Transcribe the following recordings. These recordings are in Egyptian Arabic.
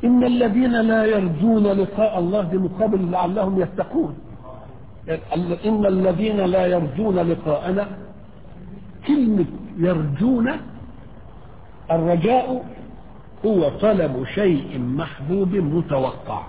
إن الذين لا يرجون لقاء الله بمقابل لعلهم يتقون إن الذين لا يرجون لقاءنا كلمة يرجون الرجاء هو طلب شيء محبوب متوقع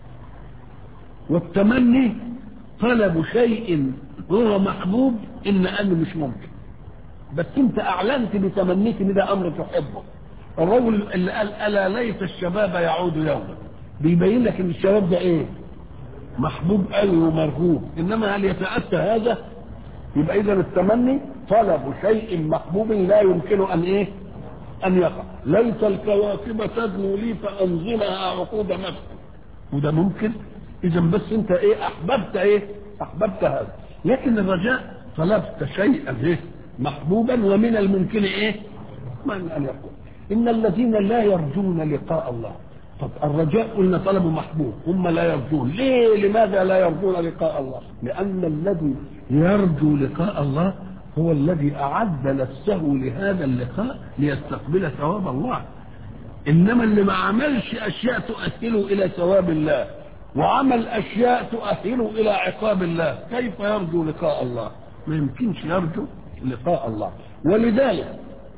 والتمني طلب شيء هو محبوب إن أنه مش ممكن بس أنت أعلنت بتمنيك إن ده أمر تحبه الرجل اللي قال ألا ليت الشباب يعود يوما بيبين لك إن الشباب ده إيه محبوب قوي ومرغوب إنما هل يتأتى هذا يبقى إذا التمني طلب شيء محبوب لا يمكن أن إيه أن يقع ليت الكواكب تدنو لي فأنزلها عقود نفسي وده ممكن إذا بس أنت إيه أحببت إيه أحببت هذا لكن الرجاء طلبت شيئا إيه محبوبا ومن الممكن إيه من أن يقول إن الذين لا يرجون لقاء الله طب الرجاء قلنا طلب محبوب هم لا يرجون ليه لماذا لا يرجون لقاء الله لأن الذي يرجو لقاء الله هو الذي أعد نفسه لهذا اللقاء ليستقبل ثواب الله إنما اللي ما عملش أشياء تؤهله إلى ثواب الله وعمل أشياء تؤهله إلى عقاب الله كيف يرجو لقاء الله ما يمكنش يرجو لقاء الله ولذلك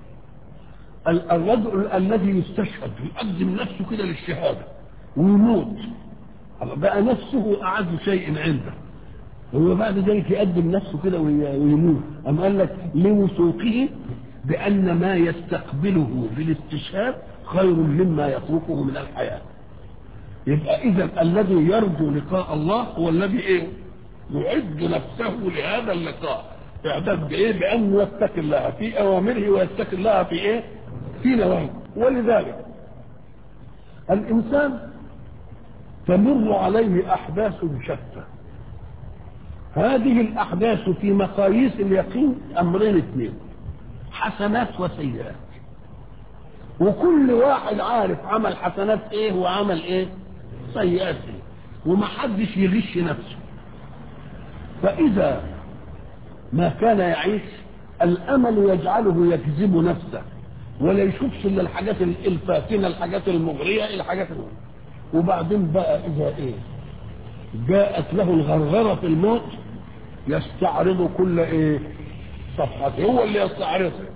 الرجل الذي يستشهد يقدم نفسه كده للشهادة ويموت بقى نفسه أعز شيء عنده هو بعد ذلك يقدم نفسه كده ويموت أم قال لك لوثوقه بأن ما يستقبله بالاستشهاد خير مما يتركه من الحياة يبقى إذا الذي يرجو لقاء الله هو الذي إيه؟ يعد نفسه لهذا اللقاء إعداد بإيه؟ بأنه يتقي الله في أوامره ويتقي الله في إيه؟ في نواهيه ولذلك الإنسان تمر عليه أحداث شتى هذه الأحداث في مقاييس اليقين أمرين اثنين حسنات وسيئات وكل واحد عارف عمل حسنات ايه وعمل ايه سيئات ايه ومحدش يغش نفسه فإذا ما كان يعيش الأمل يجعله يكذب نفسه ولا يشوفش إلا الحاجات الفاتنة الحاجات المغرية الحاجات المغرية. وبعدين بقى إذا إيه جاءت له الغرغرة في الموت يستعرض كل إيه صفحة هو اللي يستعرضها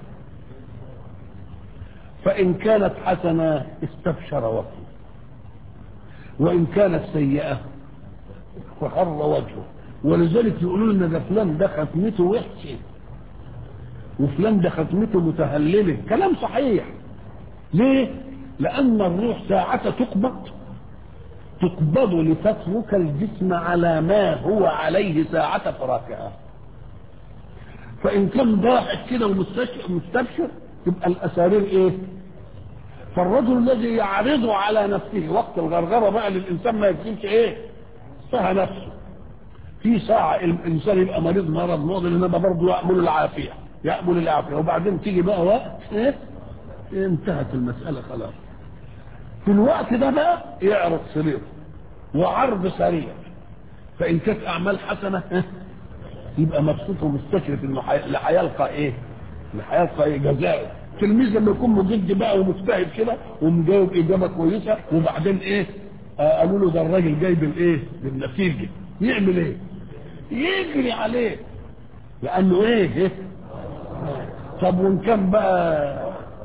فإن كانت حسنة استبشر وجهه وإن كانت سيئة فخر وجهه ولذلك يقولوا لنا ده فلان ده ختمته وحشه وفلان ده ختمته متهلله كلام صحيح ليه لان الروح ساعة تقبض تقبض لتترك الجسم على ما هو عليه ساعة فراقها فان كان ضاحك كده ومستبشر يبقى الاسارير ايه فالرجل الذي يعرض على نفسه وقت الغرغرة بقى للإنسان ما يكفيش إيه سهى نفسه في ساعة الإنسان يبقى مريض مرض معضل إنما برضه يأمل العافية يأمل العافية وبعدين تيجي بقى وقت إيه انتهت المسألة خلاص في الوقت ده بقى يعرض سرير وعرض سريع فإن كانت أعمال حسنة إيه؟ يبقى مبسوط ومستشرف إنه هيلقى إيه؟ هيلقى إيه جزاء تلميذ لما يكون مجد بقى ومجتهد كده ومجاوب اجابه كويسه وبعدين ايه آه قالوا له ده الراجل جايب الايه بالنتيجه يعمل ايه يجري عليه لانه ايه, إيه؟ طب وان كان بقى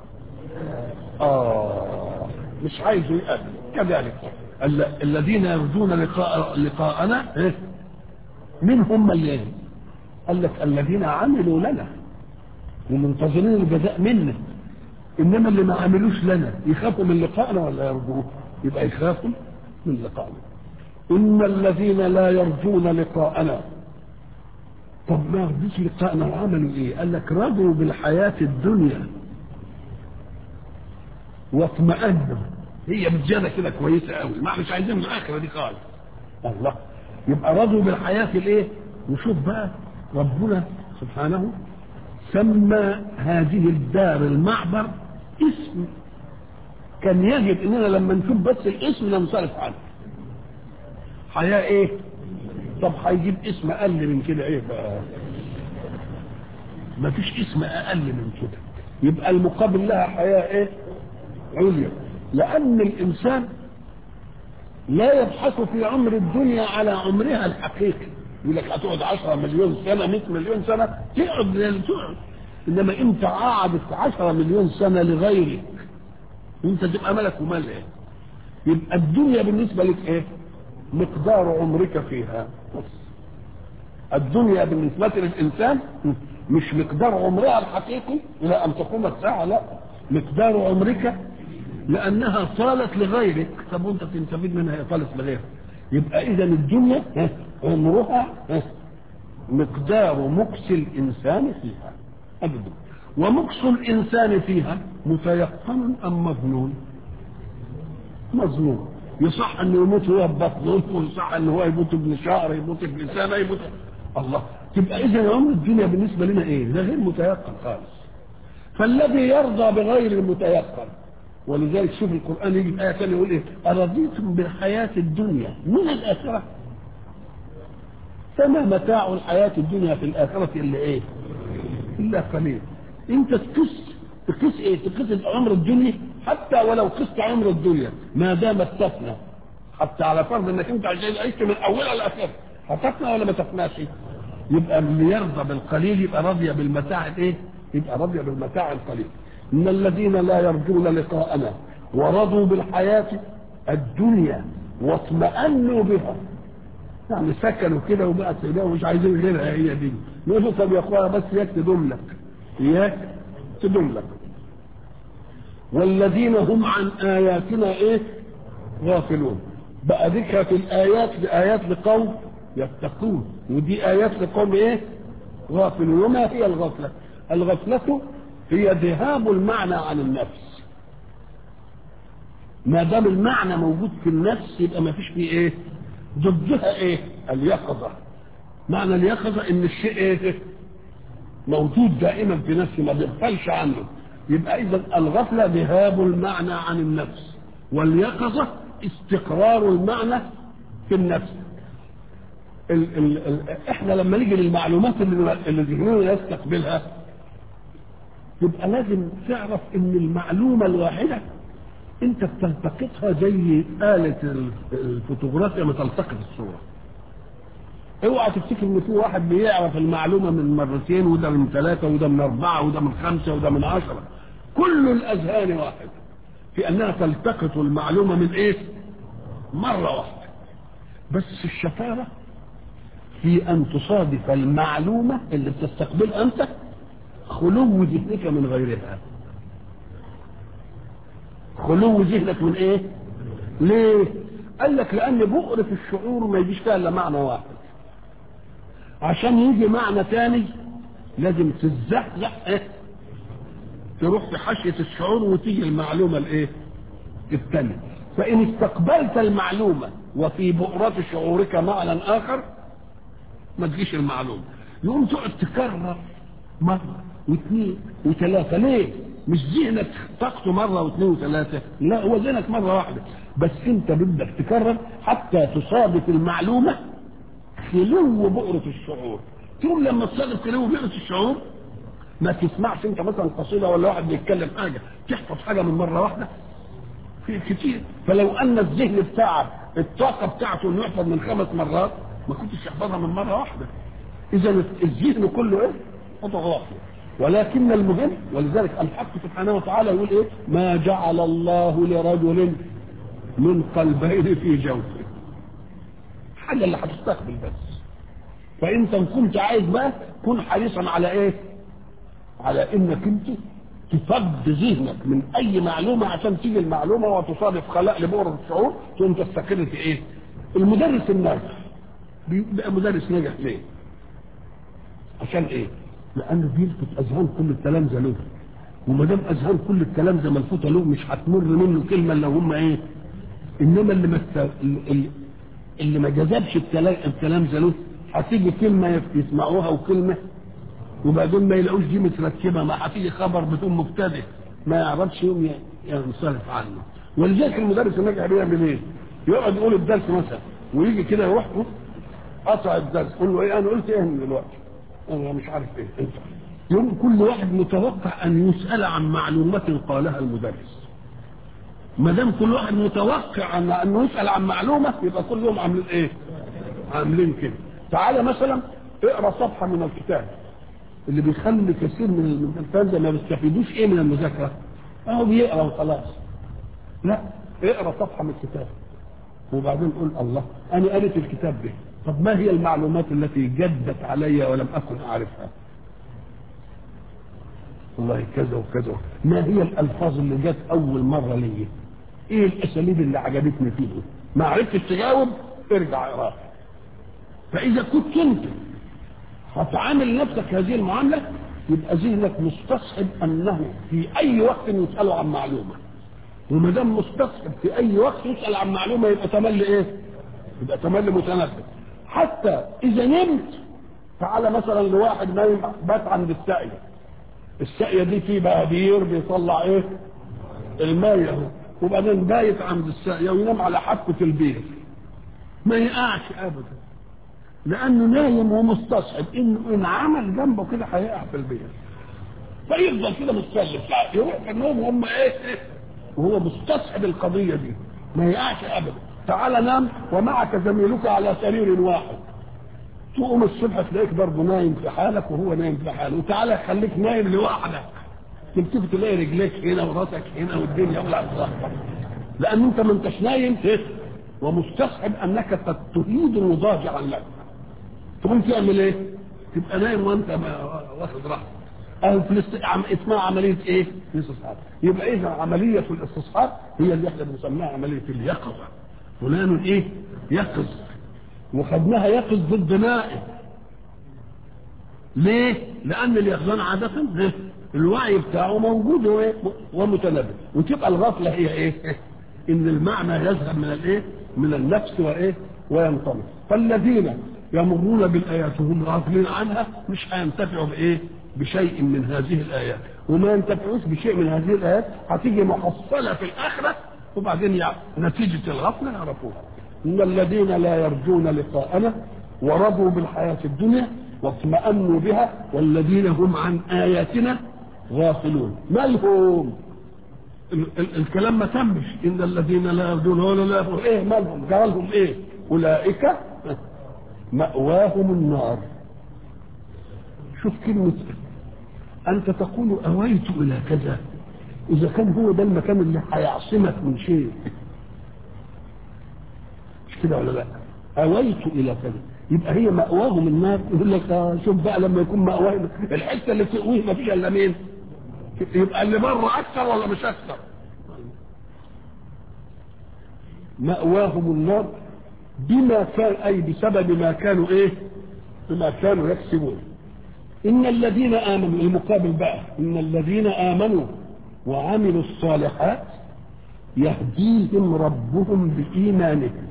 اه مش عايزه يقابل كذلك الذين يرجون لقاء لقاءنا إيه؟ من هم اللي قال لك الذين عملوا لنا ومنتظرين الجزاء منا انما اللي ما عملوش لنا يخافوا من لقائنا ولا يرجوه يبقى يخافوا من لقائنا ان الذين لا يرجون لقاءنا طب ما يرجوش لقائنا وعملوا ايه قال لك رضوا بالحياة الدنيا واطمأنوا هي مجانة كده كويسة قوي ما مش عايزين الآخرة دي خالص الله يبقى رضوا بالحياة الايه وشوف بقى ربنا سبحانه سمى هذه الدار المعبر اسم كان يجب اننا لما نشوف بس الاسم ننصرف عنه حياة ايه طب هيجيب اسم اقل من كده ايه بقى ما فيش اسم اقل من كده يبقى المقابل لها حياة ايه عليا لان الانسان لا يبحث في عمر الدنيا على عمرها الحقيقي يقول لك هتقعد 10 مليون سنه 100 مليون سنه تقعد زي اللي تقعد انما انت قعدت 10 مليون سنه لغيرك وانت تبقى ملك ومال ايه يبقى الدنيا بالنسبه لك ايه مقدار عمرك فيها بس الدنيا بالنسبه للانسان مش مقدار عمرها الحقيقي الى ان تقوم الساعه لا مقدار عمرك لانها طالت لغيرك طب وانت تستفيد منها هي طالت لغيرك يبقى اذا الدنيا ها، عمرها ها، مقدار مكس الانسان فيها ابدا ومكس الانسان فيها متيقن ام مظنون مظنون يصح انه يموت وهو ببطنه ويصح انه هو يموت ابن شهر يموت ابن سنه يموت الله تبقى اذا عمر الدنيا بالنسبه لنا ايه؟ ده غير متيقن خالص فالذي يرضى بغير المتيقن ولذلك شوف القران يجي في ايه ثانيه يقول ايه؟ ارضيتم بالحياه الدنيا من الاخره فما متاع الحياه الدنيا في الاخره الا ايه؟ الا قليل انت تقيس تقيس ايه؟ تقيس عمر الدنيا حتى ولو قست عمر الدنيا ما دامت تفنى حتى على فرض انك انت عشان عشت من اولها لاخرها هتفنى ولا ما تفناش؟ يبقى اللي يرضى بالقليل يبقى راضي بالمتاع الايه؟ يبقى راضي بالمتاع القليل. ان الذين لا يرجون لقاءنا ورضوا بالحياه الدنيا واطمأنوا بها يعني سكنوا كده وبقت سيداه ومش عايزين غيرها هي دي نقول له طب يا اخويا بس اياك تدوم لك اياك تدوم لك والذين هم عن اياتنا ايه غافلون بقى ذكر في الايات لايات لقوم يتقون ودي ايات لقوم ايه غافلون وما هي الغفله الغفله هي ذهاب المعنى عن النفس ما دام المعنى موجود في النفس يبقى ما فيش فيه ايه ضدها ايه اليقظه معنى اليقظه ان الشيء ايه موجود دائما في نفسي ما بيغفلش عنه يبقى اذا الغفله ذهاب المعنى عن النفس واليقظه استقرار المعنى في النفس ال ال ال احنا لما نيجي للمعلومات اللي اللي ذهننا يستقبلها يبقى لازم تعرف ان المعلومه الواحده انت بتلتقطها زي آلة الفوتوغرافيا ما تلتقط الصورة اوعى تفتكر ان في واحد بيعرف المعلومة من مرتين وده من ثلاثة وده من أربعة وده من خمسة وده من عشرة كل الأذهان واحد في أنها تلتقط المعلومة من إيه؟ مرة واحدة بس الشطارة في أن تصادف المعلومة اللي بتستقبلها أنت خلو ذهنك من غيرها خلو ذهنك من ايه ليه قال لك لان بؤرة الشعور ما يجيش فيها الا معنى واحد عشان يجي معنى تاني لازم تزحزح ايه تروح في حاشية الشعور وتيجي المعلومة الايه التانية فان استقبلت المعلومة وفي بؤرة شعورك معنى اخر ما تجيش المعلومة يقوم تقعد تكرر مرة واثنين وثلاثة ليه؟ مش ذهنك طاقته مرة واثنين وثلاثة لا هو ذهنك مرة واحدة بس انت بدك تكرر حتى تصادف المعلومة خلو بؤرة الشعور تقول لما تصادف خلو بؤرة الشعور ما تسمعش انت مثلا قصيدة ولا واحد بيتكلم حاجة تحفظ حاجة من مرة واحدة في كتير فلو ان الذهن بتاعك الطاقة بتاعته انه يحفظ من خمس مرات ما كنتش يحفظها من مرة واحدة اذا الذهن كله ايه؟ غافل ولكن المهم ولذلك الحق سبحانه وتعالى يقول ايه ما جعل الله لرجل من قلبين في جوفه حاجة اللي هتستقبل بس فانت ان كنت عايز بقى كن حريصا على ايه على انك انت تفض ذهنك من اي معلومة عشان تيجي المعلومة وتصادف خلاء لبؤرة الشعور تقوم تستقر في ايه المدرس الناجح بيبقى مدرس ناجح ليه عشان ايه لانه بيلفت اذهان كل التلامذه له وما دام اذهان كل التلامذه ملفوته له مش هتمر منه كلمه الا هم ايه انما اللي ما اللي, اللي ما جذبش التلامذه له هتيجي كلمه يسمعوها وكلمه وبعدين ما يلاقوش دي مترتبه ما هتيجي خبر بدون مبتدئ ما يعرفش يوم ينصرف عنه ولذلك المدرس الناجح بيعمل ايه؟ يقعد يقول الدرس مثلا ويجي كده يروح قطع الدرس يقول له ايه انا قلت ايه من دلوقتي؟ انا مش عارف ايه انت يوم كل واحد متوقع ان يسال عن معلومات قالها المدرس ما دام كل واحد متوقع ان انه يسال عن معلومه يبقى كلهم عاملين ايه؟ عاملين كده تعالى مثلا اقرا صفحه من الكتاب اللي بيخلي كثير من الفانزة ما بيستفيدوش ايه من المذاكره اهو بيقرا وخلاص لا اقرا صفحه من الكتاب وبعدين قول الله انا قريت الكتاب ده طب ما هي المعلومات التي جدت علي ولم اكن اعرفها والله كذا وكذا ما هي الالفاظ اللي جت اول مره لي ايه الاساليب اللي عجبتني فيه ما عرفتش تجاوب ارجع اقراها فاذا كنت انت هتعامل نفسك هذه المعامله يبقى ذهنك مستصحب انه في اي وقت يسالوا عن معلومه وما دام مستصحب في اي وقت يسال عن معلومه يبقى تملي ايه؟ يبقى تملي متنبه حتى اذا نمت تعالى مثلا لواحد نايم بات عند الساقيه الساقيه دي في بهدير بيطلع ايه؟ الماء اهو وبعدين بايت عند الساقيه وينام على حافه البير ما يقعش ابدا لانه نايم ومستصحب انه ان عمل جنبه كده هيقع في البير فيفضل كده مستسلم يروح في النوم وهم ايه وهو مستصحب القضيه دي ما يقعش ابدا تعال نام ومعك زميلك على سرير واحد تقوم الصبح تلاقيك برضه نايم في حالك وهو نايم في حاله وتعالى خليك نايم لوحدك تلتفت تلاقي رجليك هنا وراسك هنا والدنيا ولا تلخبط لان انت ما انتش نايم ومستصحب انك تريد مضاجعا لك تقوم تعمل ايه؟ تبقى نايم وانت واخد راحتك اهو في اسمها عمليه ايه؟ الاستصحاب يبقى اذا عمليه الاستصحاب هي اللي احنا بنسميها عمليه اليقظه فلان ايه؟ يقظ وخدناها يقظ ضد نائم ليه؟ لان اليقظان عاده إيه؟ الوعي بتاعه موجود وايه؟ ومتنبه وتبقى الغفله هي ايه؟ ان المعنى يذهب من الايه؟ من النفس وايه؟ وينطلق فالذين يمرون بالايات وهم غافلين عنها مش هينتفعوا بايه؟ بشيء من هذه الايات وما ينتفعوش بشيء من هذه الايات هتيجي محصله في الاخره وبعدين يعني نتيجه الغفله يعرفوها ان الذين لا يرجون لقاءنا ورضوا بالحياه الدنيا واطمأنوا بها والذين هم عن اياتنا غافلون ما لهم الكلام ما تمش ان الذين لا يرجون ولا لا يرجون ايه مالهم قالهم ايه اولئك مأواهم النار شوف كلمة أنت تقول أويت إلى كذا إذا كان هو ده المكان اللي هيعصمك من شيء مش كده ولا لا؟ أويت إلى كذا يبقى هي مأواهم النار يقول لك آه شوف بقى لما يكون مأواهم الحتة اللي تقويه ما فيش إلا مين؟ يبقى اللي بره أكثر ولا مش أكثر؟ مأواهم النار بما كان أي بسبب ما كانوا إيه؟ بما كانوا يكسبون إن الذين آمنوا المقابل بقى إن الذين آمنوا وعملوا الصالحات يهديهم ربهم بإيمانهم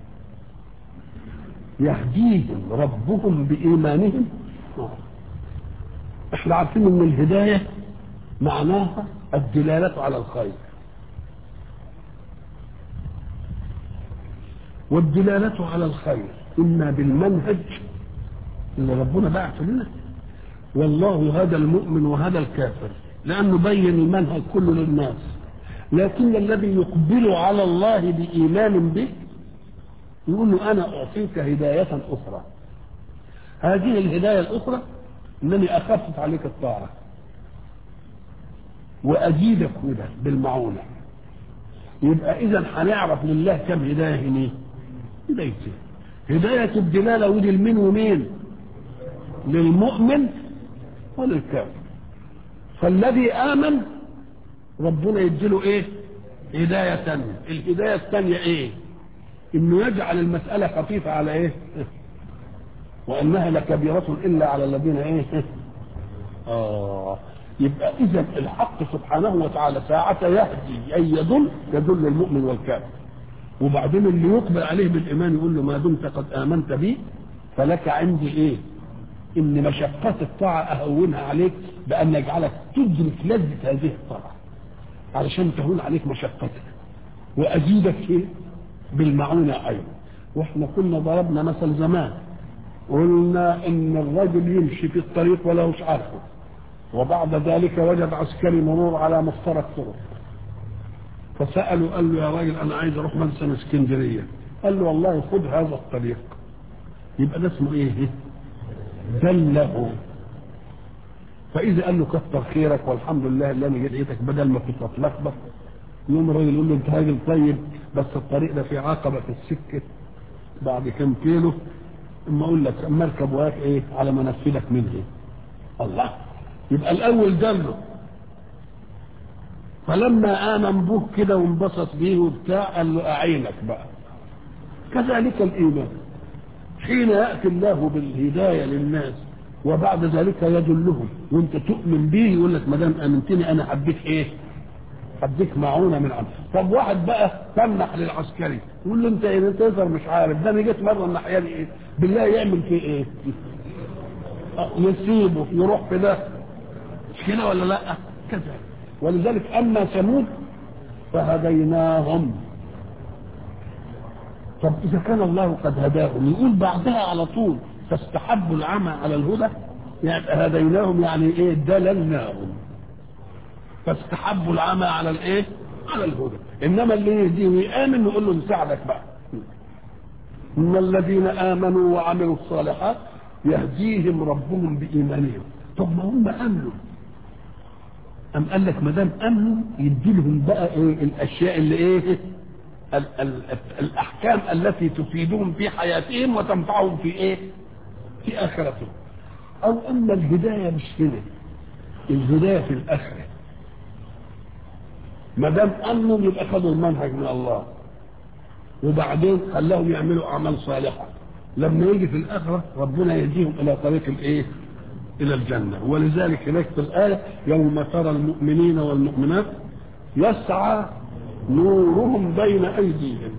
يهديهم ربهم بإيمانهم احنا عارفين ان الهداية معناها الدلالة على الخير والدلالة على الخير إما بالمنهج اللي ربنا بعثه لنا والله هدى المؤمن وهدى الكافر لأنه بين المنهج كله للناس لكن الذي يقبل على الله بإيمان به يقول له أنا أعطيك هداية أخرى هذه الهداية الأخرى أنني أخفف عليك الطاعة وأزيدك هدى بالمعونة يبقى إذا هنعرف لله كم هداية هنيه هدايتين هداية الدلالة ودي لمين ومين للمؤمن وللكافر فالذي آمن ربنا يديله ايه هداية ثانية الهداية الثانية ايه انه يجعل المسألة خفيفة على ايه وانها لكبيرة الا على الذين ايه اه يبقى اذا الحق سبحانه وتعالى ساعة يهدي اي يدل يدل المؤمن والكافر وبعدين اللي يقبل عليه بالايمان يقول له ما دمت قد امنت بي فلك عندي ايه ان مشقات الطاعه اهونها عليك بان يجعلك تدرك لذه هذه الطاعه علشان تهون عليك مشقتها وازيدك ايه بالمعونه ايضا واحنا كنا ضربنا مثل زمان قلنا ان الرجل يمشي في الطريق ولا مش عارفه وبعد ذلك وجد عسكري مرور على مفترق طرق فسأله قال له يا راجل أنا عايز أروح مثلا اسكندرية قال له والله خذ هذا الطريق يبقى ده اسمه إيه؟ دله فإذا قال له كتر خيرك والحمد لله اللي أنا جيتك بدل ما كنت أتلخبط يوم الراجل يقول له أنت راجل طيب بس الطريق ده فيه عقبة في السكة بعد كم كيلو اما اقول لك اما اركب وهات ايه على ما انفذك منه الله يبقى الاول دله فلما امن به كده وانبسط بيه وبتاع قال له اعينك بقى كذلك الايمان حين ياتي الله بالهدايه للناس وبعد ذلك يدلهم وانت تؤمن به يقول لك ما دام امنتني انا حبيت ايه؟ حديك معونه من عمل طب واحد بقى تمنح للعسكري يقول له انت ايه انت يظهر مش عارف ده انا جيت مره الناحيه دي ايه بالله يعمل فيه ايه يسيبه يروح في ده مش كده ولا لا كذا ولذلك اما ثمود فهديناهم طب اذا كان الله قد هداهم يقول بعدها على طول فاستحبوا العمى على الهدى يعني هديناهم يعني ايه دللناهم فاستحبوا العمى على الايه؟ على الهدى انما اللي يهديه ويامن نقول له نساعدك بقى ان الذين امنوا وعملوا الصالحات يهديهم ربهم بايمانهم طب ما هم امنوا ام قال لك ما دام امنوا يدي لهم بقى ايه الاشياء اللي ايه ال ال الاحكام التي تفيدهم في حياتهم وتنفعهم في ايه في اخرتهم او اما الهدايه مش هنا الهدايه في الاخره ما دام امنوا يبقى خدوا المنهج من الله وبعدين خلاهم يعملوا اعمال صالحه لما يجي في الاخره ربنا يهديهم الى طريق الايه؟ الى الجنه ولذلك هناك في الايه يوم ترى المؤمنين والمؤمنات يسعى نورهم بين ايديهم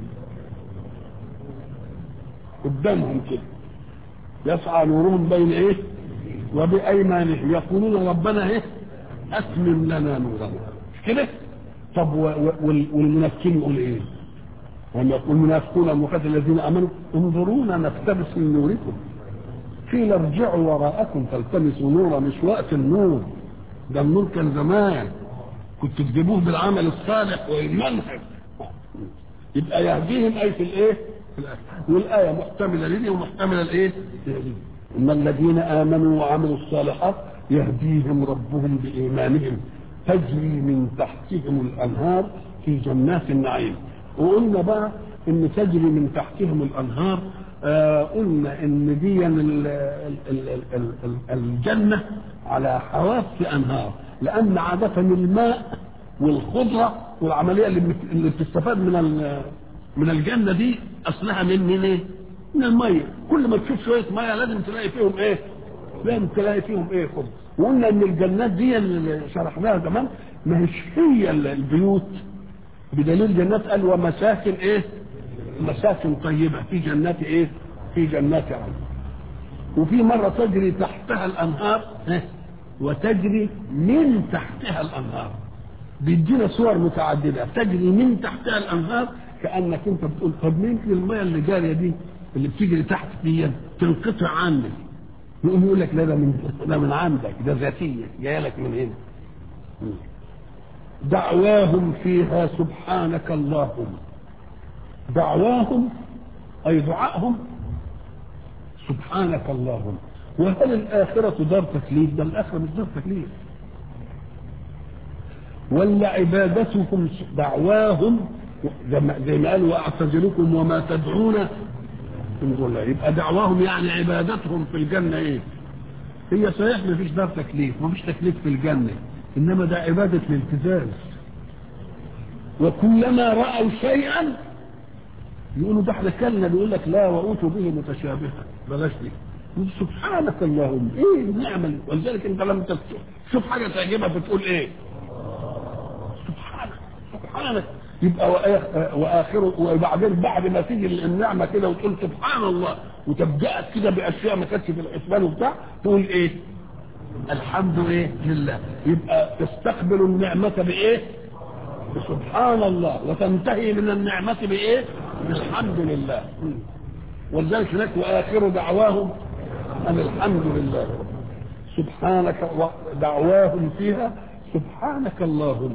قدامهم كده يسعى نورهم بين ايه؟ وبايمانهم يقولون ربنا ايه؟ اتمم لنا نورنا مش كده؟ طب والمنافقين يقول ايه؟ والمنافقون المخاطب الذين امنوا انظرونا نقتبس من نوركم قيل ارجعوا وراءكم فالتمسوا نورا مش وقت النور ده النور كان زمان كنت تجيبوه بالعمل الصالح والمنهج يبقى يهديهم اي في الايه؟ في الآية. والايه محتمله لدي ومحتمله لايه؟ ان الذين امنوا وعملوا الصالحات يهديهم ربهم بايمانهم تجري من تحتهم الانهار في جنات النعيم وقلنا بقى ان تجري من تحتهم الانهار آه قلنا ان دي ال ال ال ال ال الجنه على حواف انهار لان عاده الماء والخضره والعمليه اللي اللي بتستفاد من من الجنه دي اصلها من من ايه؟ من الميه كل ما تشوف شويه ميه لازم تلاقي فيهم ايه؟ لازم تلاقي فيهم ايه خضره وقلنا ان الجنات دي اللي شرحناها زمان ما هيش هي البيوت بدليل جنات قال ومساكن ايه مساكن طيبة في جنات ايه في جنات عدن وفي مرة تجري تحتها الانهار إيه؟ وتجري من تحتها الانهار بيدينا صور متعددة تجري من تحتها الانهار كأنك انت بتقول طب ممكن المية اللي جارية دي اللي بتجري تحت دي تنقطع عني يقوم يقول لك لا ده من ده من عندك ده ذاتيه جايه لك من هنا دعواهم فيها سبحانك اللهم دعواهم اي دعائهم سبحانك اللهم وهل الاخره دار تكليف ده الاخره مش دار تكليف ولا عبادتكم دعواهم زي ما قال واعتزلكم وما تدعون من دون الله يبقى دعواهم يعني عبادتهم في الجنة ايه هي صحيح ما فيش دار تكليف ما فيش تكليف في الجنة انما ده عبادة الالتزام وكلما رأوا شيئا يقولوا ده احنا كلنا بيقول لك لا وأوتوا به متشابها بلاش دي سبحانك اللهم ايه النعمة ولذلك انت لما تشوف حاجة تعجبها بتقول ايه سبحانك سبحانك يبقى واخره وبعدين بعد ما تيجي النعمه كده وتقول سبحان الله وتبدأت كده باشياء ما كانتش في الحسبان وبتاع تقول ايه؟ الحمد ايه لله يبقى تستقبل النعمه بايه؟ بسبحان الله وتنتهي من النعمه بايه؟ بالحمد لله ولذلك هناك واخر دعواهم ان الحمد لله سبحانك دعواهم فيها سبحانك اللهم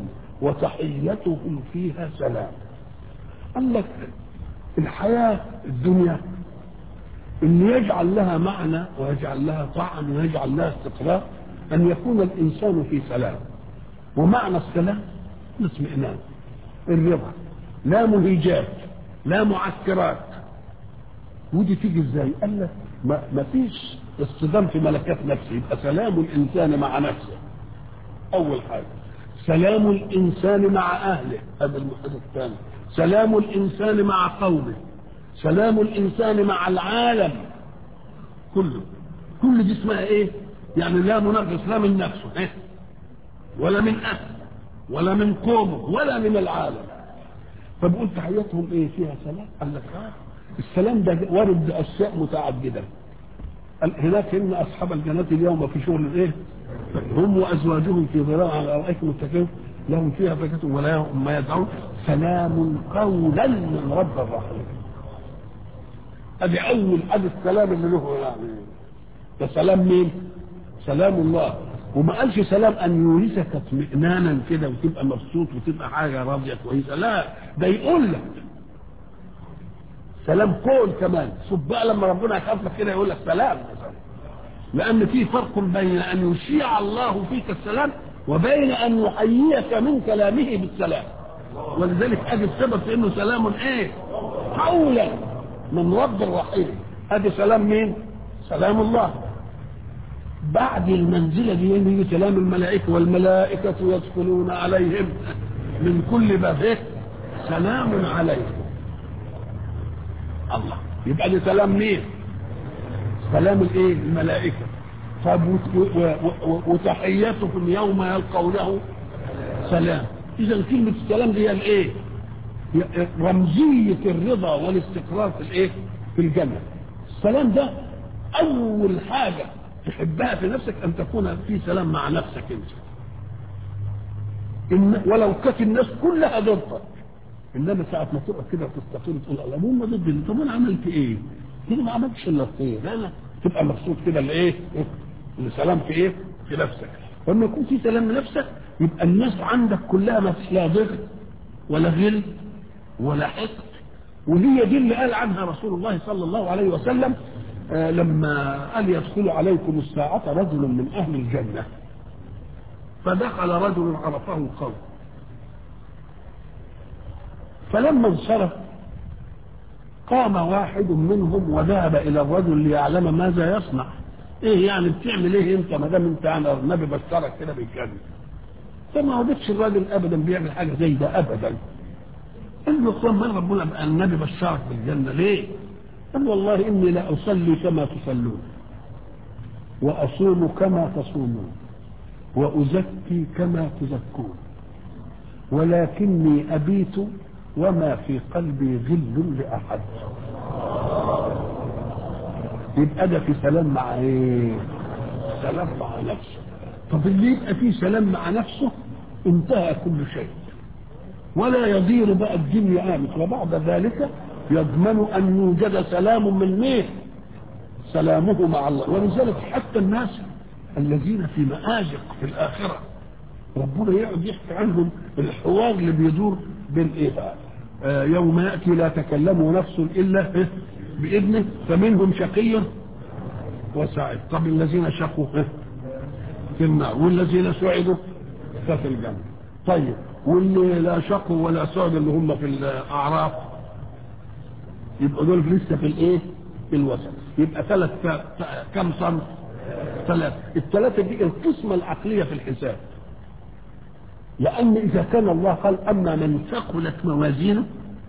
وتحيتهم فيها سلام قال لك الحياة الدنيا اللي يجعل لها معنى ويجعل لها طعم ويجعل لها استقرار أن يكون الإنسان في سلام ومعنى السلام الاطمئنان الرضا لا مهيجات لا معسكرات ودي تيجي ازاي؟ قال لك ما, ما فيش اصطدام في ملكات نفسه يبقى سلام الانسان مع نفسه اول حاجه سلام الانسان مع اهله هذا المحيط الثاني سلام الانسان مع قومه سلام الانسان مع العالم كله كل دي اسمها ايه يعني لا منغص لا من نفسه إيه؟ ولا من اهله ولا من قومه ولا من العالم فبقول تحياتهم ايه فيها سلام قال لك اه السلام ده وارد باشياء متعدده هناك ان اصحاب الجنات اليوم في شغل الايه هم وازواجهم في ظلال على ارائكم متكئون لهم فيها فاكهه ولا هم ما يدعون سلام قولا من رب الرحيم ادي اول ادي السلام اللي له يعني ده سلام مين؟ سلام الله وما قالش سلام ان يورثك اطمئنانا كده وتبقى مبسوط وتبقى حاجه راضيه كويسه لا ده يقول لك سلام قول كمان شوف بقى لما ربنا يخاف لك كده يقول لك سلام لان في فرق بين ان يشيع الله فيك السلام وبين ان يحييك من كلامه بالسلام ولذلك ادي السبب في انه سلام ايه قولا من رب الرحيم ادي سلام مين سلام الله بعد المنزلة دي يجي كلام الملائكة والملائكة يدخلون عليهم من كل باب سلام عليكم الله يبقى ده سلام مين سلام الايه الملائكة طب وتحيتكم يوم يلقونه سلام اذا كلمة السلام دي هي الايه رمزية الرضا والاستقرار في الايه في الجنة السلام ده اول حاجة تحبها في نفسك ان تكون في سلام مع نفسك انت إن ولو كانت الناس كلها ضدك انما ساعه ما تقعد كده تستقر تقول الله هم ضدي طب انا عملت ايه؟ كده ما عملتش الا الخير انا تبقى مبسوط كده لايه؟ السلام في ايه؟ في نفسك لما يكون في سلام لنفسك يبقى الناس عندك كلها ما فيش لا ضغط ولا غل ولا حقد وهي دي اللي قال عنها رسول الله صلى الله عليه وسلم آه لما قال يدخل عليكم الساعة رجل من أهل الجنة فدخل رجل عرفه القوم فلما انصرف قام واحد منهم وذهب الى الرجل ليعلم ماذا يصنع ايه يعني بتعمل ايه انت ما دام انت انا النبي بشرك كده بالجنه فما وجدش الراجل ابدا بيعمل حاجه زي ده ابدا قال له اخوان من ربنا بقى النبي بشرك بالجنه ليه؟ قال والله اني لا اصلي كما تصلون واصوم كما تصومون وازكي كما تزكون ولكني ابيت وما في قلبي غل لاحد يبقى ده في سلام مع ايه سلام مع نفسه طب اللي يبقى فيه سلام مع نفسه انتهى كل شيء ولا يضير بقى الدنيا قامت وبعد ذلك يضمن ان يوجد سلام من مين سلامه مع الله ولذلك حتى الناس الذين في مآزق في الآخرة ربنا يقعد يحكي عنهم الحوار اللي بيدور بين ايه بقى آه يوم يأتي لا تكلم نفس إلا إيه؟ بإذنه فمنهم شقي وسعيد طب الذين شقوا إيه؟ في النار والذين سعدوا ففي الجنة طيب واللي لا شقوا ولا سعدوا اللي هم في الأعراف يبقى دول لسه في الايه؟ في الوسط يبقى ثلاث كم صنف؟ ثلاث الثلاثة دي القسمة العقلية في الحساب لأن إذا كان الله قال أما من ثقلت موازينه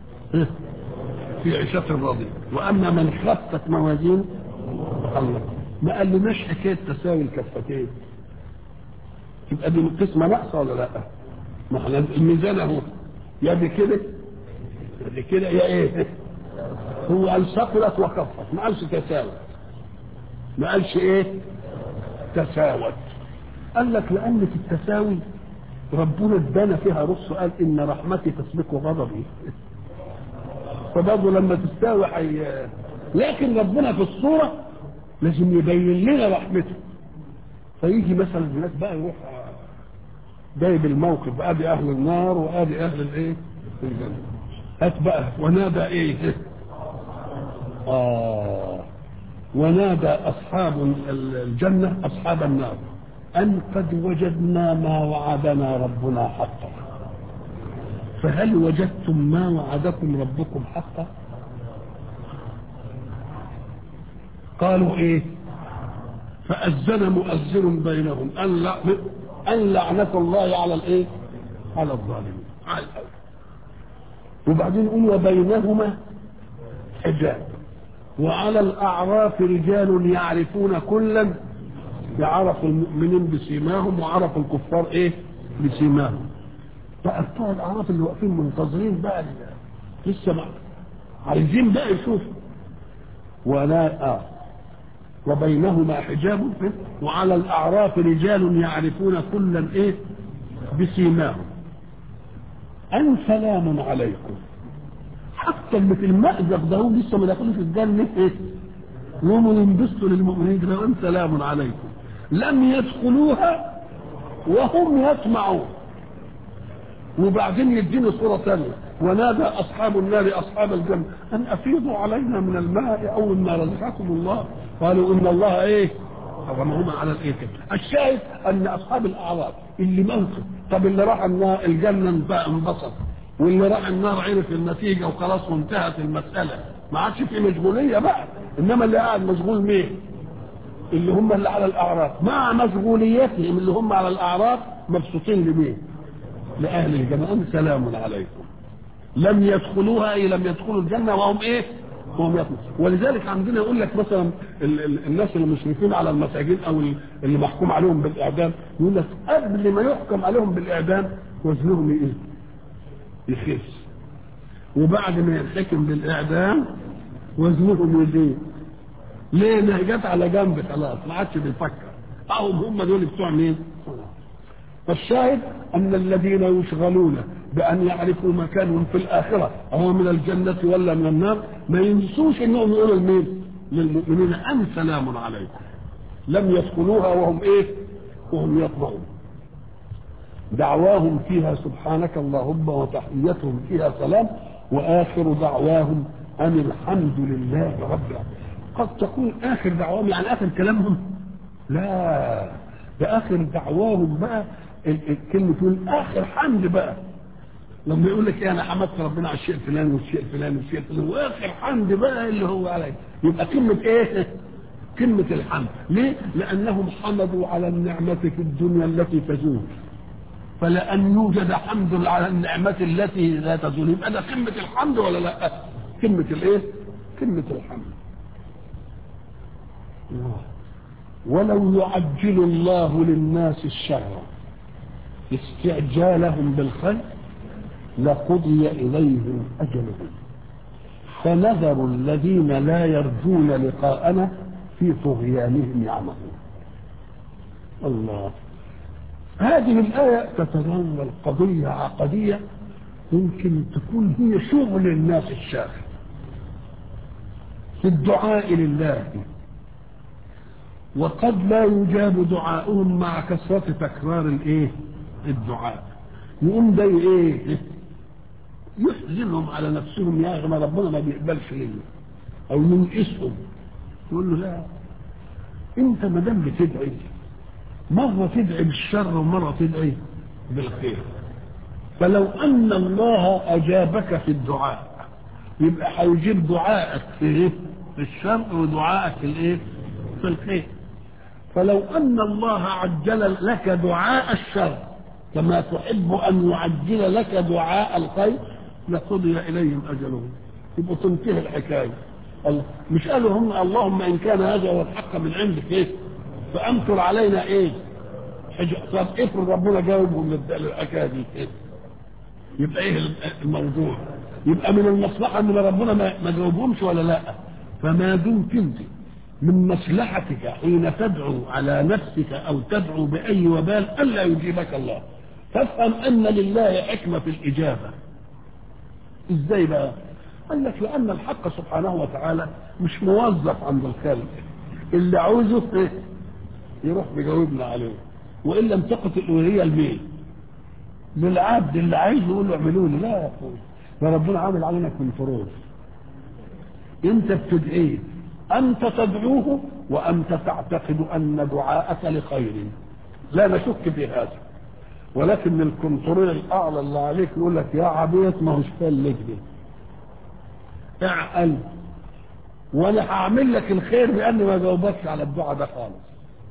في عيشة راضية وأما من خفت موازينه الله ما قالناش حكاية تساوي الكفتين يبقى دي قسمة ناقصة ولا لا؟ ما احنا الميزان اهو يا دي كده يا دي كده يا ايه؟ هو قال ثقلت وخفت ما قالش تساوت ما قالش ايه؟ تساوت قال لك لأن في التساوي ربنا ادانا فيها رخص قال ان رحمتي تسبق غضبي فبرضه لما تستوي حي... لكن ربنا في الصوره لازم يبين لنا رحمته فيجي مثلا الناس بقى يروح جايب الموقف ادي اهل النار وادي اهل الايه الجنه هات بقى ونادى ايه اه ونادى اصحاب الجنه اصحاب النار ان قد وجدنا ما وعدنا ربنا حقا فهل وجدتم ما وعدكم ربكم حقا قالوا ايه فأذن مؤذن بينهم أن لا أن لعنة الله على الإيه؟ على الظالمين على الأول وبعدين يقول وبينهما حجاب وعلى الأعراف رجال يعرفون كلا يعرف المؤمنين بسيماهم وعرف الكفار إيه؟ بسيماهم بقى بتوع الأعراف اللي واقفين منتظرين بقى لسه بقى عايزين بقى يشوفوا ولا آه وبينهما حجاب وعلى الاعراف رجال يعرفون كلا ايه بسيماهم ان سلام عليكم حتى اللي في المأزق ده هم لسه ما دخلوش الجنه ايه يوم ينبسطوا للمؤمنين كده ان سلام عليكم لم يدخلوها وهم يسمعون وبعدين يديني صورة ثانية ونادى أصحاب النار أصحاب الجنة أن أفيضوا علينا من الماء أو مما رزقكم الله قالوا إن الله إيه حرمهما على الإيه كده الشاهد أن أصحاب الأعراف اللي موتوا طب اللي راح النار الجنة انبسط واللي راح النار عرف النتيجة وخلاص وانتهت المسألة ما عادش في مشغولية بقى إنما اللي قاعد مشغول مين؟ اللي هم اللي على الأعراف مع مشغوليتهم اللي هم على الأعراف مبسوطين لمين؟ لأهل الجنة سلام عليكم لم يدخلوها أي لم يدخلوا الجنة وهم إيه وهم يطلعون ولذلك عندنا يقول لك مثلا ال ال الناس اللي مشرفين على المساجين أو اللي محكوم عليهم بالإعدام يقول لك قبل ما يحكم عليهم بالإعدام وزنهم إيه يخس وبعد ما ينحكم بالإعدام وزنهم يزيد ليه؟ ما جت على جنب خلاص ما عادش بيفكر أو هم دول بتوع مين؟ فالشاهد أن الذين يشغلون بأن يعرفوا مكانهم في الآخرة أو من الجنة ولا من النار ما ينسوش أنهم يقولوا لمين؟ للمؤمنين أن سلام عليكم لم يدخلوها وهم إيه؟ وهم يطمعون دعواهم فيها سبحانك اللهم وتحيتهم فيها سلام وآخر دعواهم أن الحمد لله رب العالمين قد تكون آخر دعواهم يعني آخر كلامهم لا ده آخر دعواهم بقى كلمة تقول آخر حمد بقى لما يقول لك انا حمدت ربنا على الشيء الفلاني والشيء الفلاني والشيء الفلاني واخر حمد بقى اللي هو عليه يبقى كلمة ايه؟ كلمة الحمد ليه؟ لأنهم حمدوا على النعمة في الدنيا التي تزول فلأن يوجد حمد على النعمة التي لا تزول يبقى ده كلمة الحمد ولا لا؟ كلمة الايه؟ كلمة الحمد ولو يعجل الله للناس الشر استعجالهم بالخير لقضي إليهم أجلهم فنذر الذين لا يرجون لقاءنا في طغيانهم يعمهون الله هذه الآية تتناول قضية عقدية يمكن تكون هي شغل الناس الشاغل في الدعاء لله وقد لا يجاب دعاؤهم مع كثرة تكرار الايه الدعاء يقوم ده ايه يحزنهم على نفسهم يا اخي ما ربنا ما بيقبلش ليه او ينقصهم يقول له لا انت ما دام بتدعي مره تدعي بالشر ومره تدعي بالخير فلو ان الله اجابك في الدعاء يبقى هيجيب دعائك في ايه في الشر ودعائك في الايه في الخير فلو ان الله عجل لك دعاء الشر كما تحب ان يعجل لك دعاء الخير لقضي اليهم اجلهم يبقى تنتهي الحكايه مش قالوا هم اللهم ان كان هذا هو الحق من عندك ايه فامطر علينا ايه طب افرض ربنا جاوبهم للحكايه دي إيه؟ يبقى ايه الموضوع يبقى من المصلحه ان ربنا ما جاوبهمش ولا لا فما دمت انت من مصلحتك حين تدعو على نفسك او تدعو باي وبال الا يجيبك الله فافهم ان لله حكمه في الاجابه ازاي بقى قال لك لان الحق سبحانه وتعالى مش موظف عند الخالق اللي عاوزه ايه يروح بيجاوبنا عليه وان لم تقت الالوهيه لمين للعبد اللي عايز يقول له اعملوا لي لا يا اخوي ده ربنا عامل علينا كنترول انت بتدعيه انت تدعوه وانت تعتقد ان دعاءك لخير لا نشك في هذا ولكن الكنترول الاعلى اللي عليك يقول لك يا عبيط ما هوش لك دي اعقل وانا هعمل لك الخير باني ما جاوبكش على الدعاء ده خالص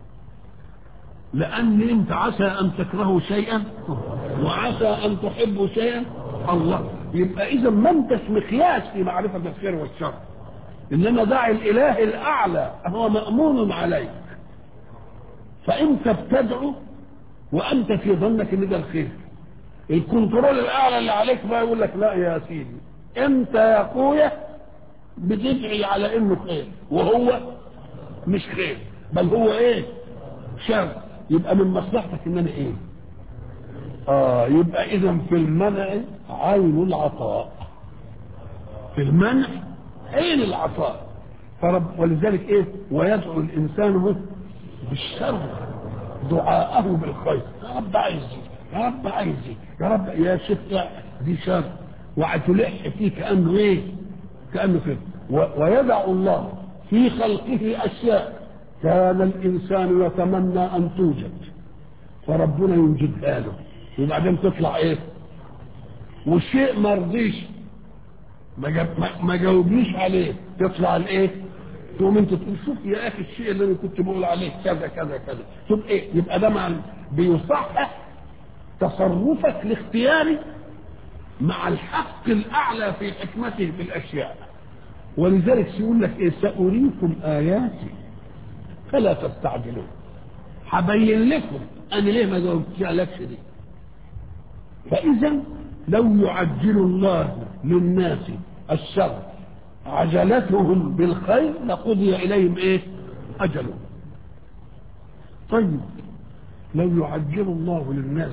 لان انت عسى ان تكرهوا شيئا وعسى ان تحبوا شيئا الله يبقى اذا ما انتش مقياس في معرفه الخير والشر انما دع الاله الاعلى هو مامون عليك فانت بتدعو وانت في ظنك ان ده الخير الكنترول الاعلى اللي عليك بقى يقول لك لا يا سيدي انت يا اخويا بتدعي على انه خير وهو مش خير بل هو ايه شر يبقى من مصلحتك ان انا ايه اه يبقى اذا في المنع عين العطاء في المنع عين العطاء فرب ولذلك ايه ويدعو الانسان بالشر دعاءه بالخير يا رب عايز دي يا رب عايز دي يا رب يا شيخ دي شر وهتلح فيه كانه ايه كانه كده ويدع الله في خلقه اشياء كان الانسان يتمنى ان توجد فربنا يوجدها له وبعدين تطلع ايه والشيء ما رضيش ما, جاب ما جاوبنيش عليه تطلع الايه تقوم انت تقول شوف يا اخي الشيء اللي انا كنت بقول عليه كذا كذا كذا شوف ايه يبقى ده مع بيصحح تصرفك الاختياري مع الحق الاعلى في حكمته في الاشياء ولذلك يقول لك ايه ساريكم اياتي فلا تستعجلون هبين لكم انا ليه ما جاوبتش دي فاذا لو يعجل الله للناس الشر عجلتهم بالخير لقضي اليهم ايه اجلهم طيب لو يعجل الله للناس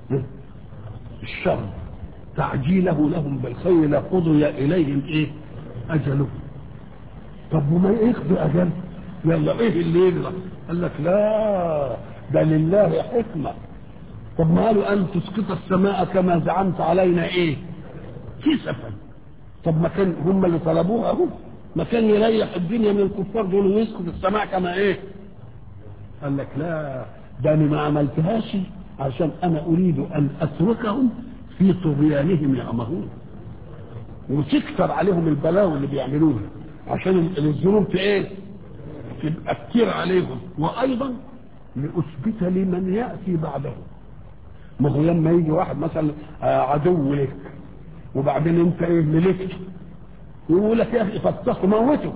الشر تعجيله لهم بالخير لقضي اليهم ايه اجلهم طب وما يقضي اجل يلا ايه اللي يجرى قال لك لا ده لله حكمه طب ما قالوا ان تسقط السماء كما زعمت علينا ايه كسفا طب ما كان هم اللي طلبوها اهو ما كان يريح الدنيا من الكفار دول ويسقط السماء كما ايه قال لك لا ده انا ما عملتهاش عشان انا اريد ان اتركهم في طغيانهم يعمهون وتكثر عليهم البلاوي اللي بيعملوها عشان الذنوب ايه تبقى كتير عليهم وايضا لاثبت لمن ياتي بعده ما هو لما يجي واحد مثلا عدو لك وبعدين انت ايه ملكت يقول لك يا اخي فاتقوا موته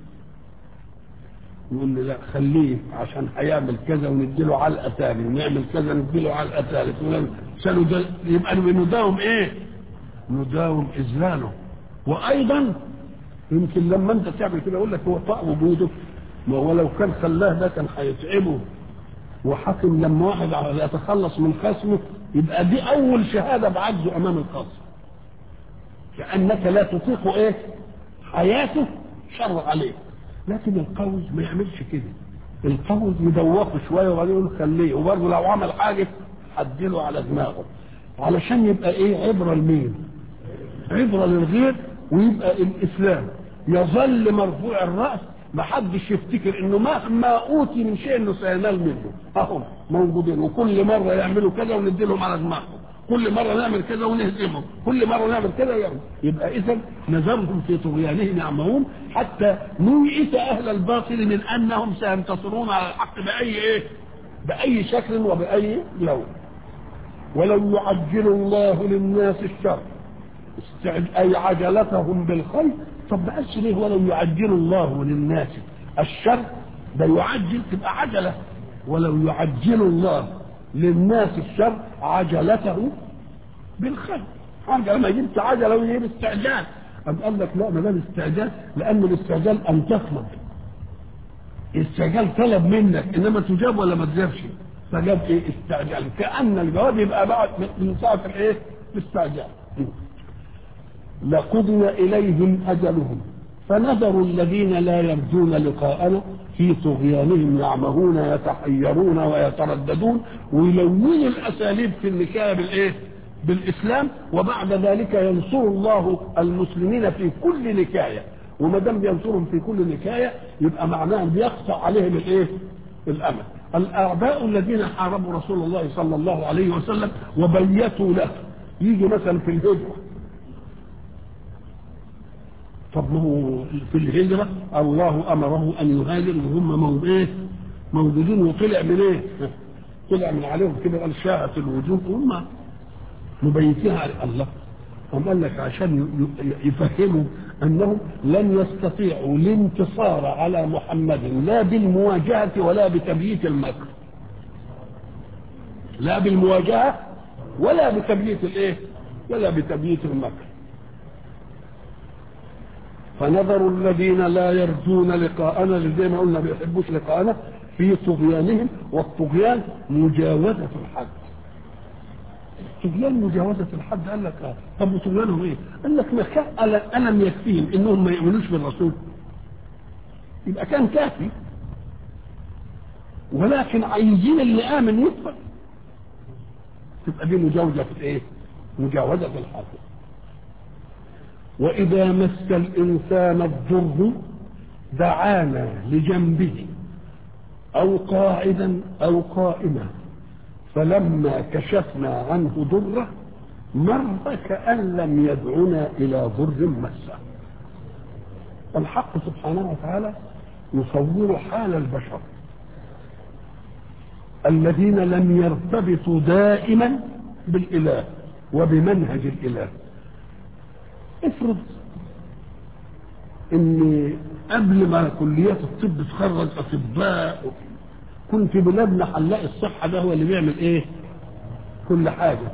يقول لي لا خليه عشان هيعمل كذا ونديله علقه ثاني ونعمل كذا نديله علقه ثالث عشان يبقى نداوم ايه؟ نداوم اذلاله وايضا يمكن لما انت تعمل كده يقول لك هو طاع وجوده ما هو لو كان خلاه ده كان هيتعبه وحكم لما واحد يتخلص من خصمه يبقى دي اول شهاده بعجزه امام الخصم كانك لا تطيق ايه حياته شر عليه لكن القوي ما يعملش كده القوي يدوقه شويه وبعدين يقول خليه وبرضه لو عمل حاجه عدله على دماغه علشان يبقى ايه عبره لمين عبره للغير ويبقى الاسلام يظل مرفوع الراس ما حدش يفتكر انه مهما اوتي من شيء انه سينال منه اهم موجودين وكل مره يعملوا كذا وندي لهم على دماغهم كل مره نعمل كذا ونهزمهم كل مره نعمل كذا يعني يبقى اذا نذرهم في طغيانهم يعمهون حتى نيئس اهل الباطل من انهم سينتصرون على الحق باي ايه باي شكل وباي لون ولو يعجل الله للناس الشر اي عجلتهم بالخير طب بقاش ليه ولو يعجل الله للناس الشر ده يعجل تبقى عجله ولو يعجل الله للناس الشر عجلته بالخير عجله ما جبت عجله ويجيب استعجال أم قال لك لا ما دام استعجال لأن الاستعجال أن تطلب استعجال طلب منك إنما تجاب ولا ما تجابش فجاب إيه استعجال كأن الجواب يبقى بعد من ساعة الإيه الاستعجال لقضي إليهم أجلهم فنذر الذين لا يرجون لقاءنا في طغيانهم يعمهون يتحيرون ويترددون ويلونوا الأساليب في النكاية بالإيه؟ بالاسلام وبعد ذلك ينصر الله المسلمين في كل نكايه وما دام بينصرهم في كل نكايه يبقى معناه بيقطع عليهم الايه؟ الامل. الاعداء الذين حاربوا رسول الله صلى الله عليه وسلم وبيتوا له يجي مثلا في الهجره طب ما هو في الهجره الله امره ان يهاجر وهم مو ايه؟ موجودين وطلع من ايه؟ طلع من عليهم كده قال شاهت الوجوه هم مبيتين على الله هم قال لك عشان يفهموا انهم لن يستطيعوا الانتصار على محمد لا بالمواجهه ولا بتبييت المكر لا بالمواجهه ولا بتبييت الايه ولا بتبييت المكر فنظر الذين لا يرجون لقاءنا زي ما قلنا بيحبوش لقاءنا في طغيانهم والطغيان مجاوزة الحد طغيان مجاوزة الحد قال لك آه. طب وطغيانهم ايه؟ قال لك ما كان ألم يكفيهم انهم ما يؤمنوش بالرسول يبقى كان كافي ولكن عايزين اللي آمن يكفر تبقى دي مجاوزة في الايه؟ مجاوزة الحد وإذا مس الإنسان الضر دعانا لجنبه أو قاعدا أو قائما فلما كشفنا عنه ضره مر كأن لم يدعنا إلى ضر مسه الحق سبحانه وتعالى يصور حال البشر الذين لم يرتبطوا دائما بالإله وبمنهج الإله افرض ان قبل ما كليات الطب تخرج اطباء كنت بلادنا حلاق الصحه ده هو اللي بيعمل ايه؟ كل حاجه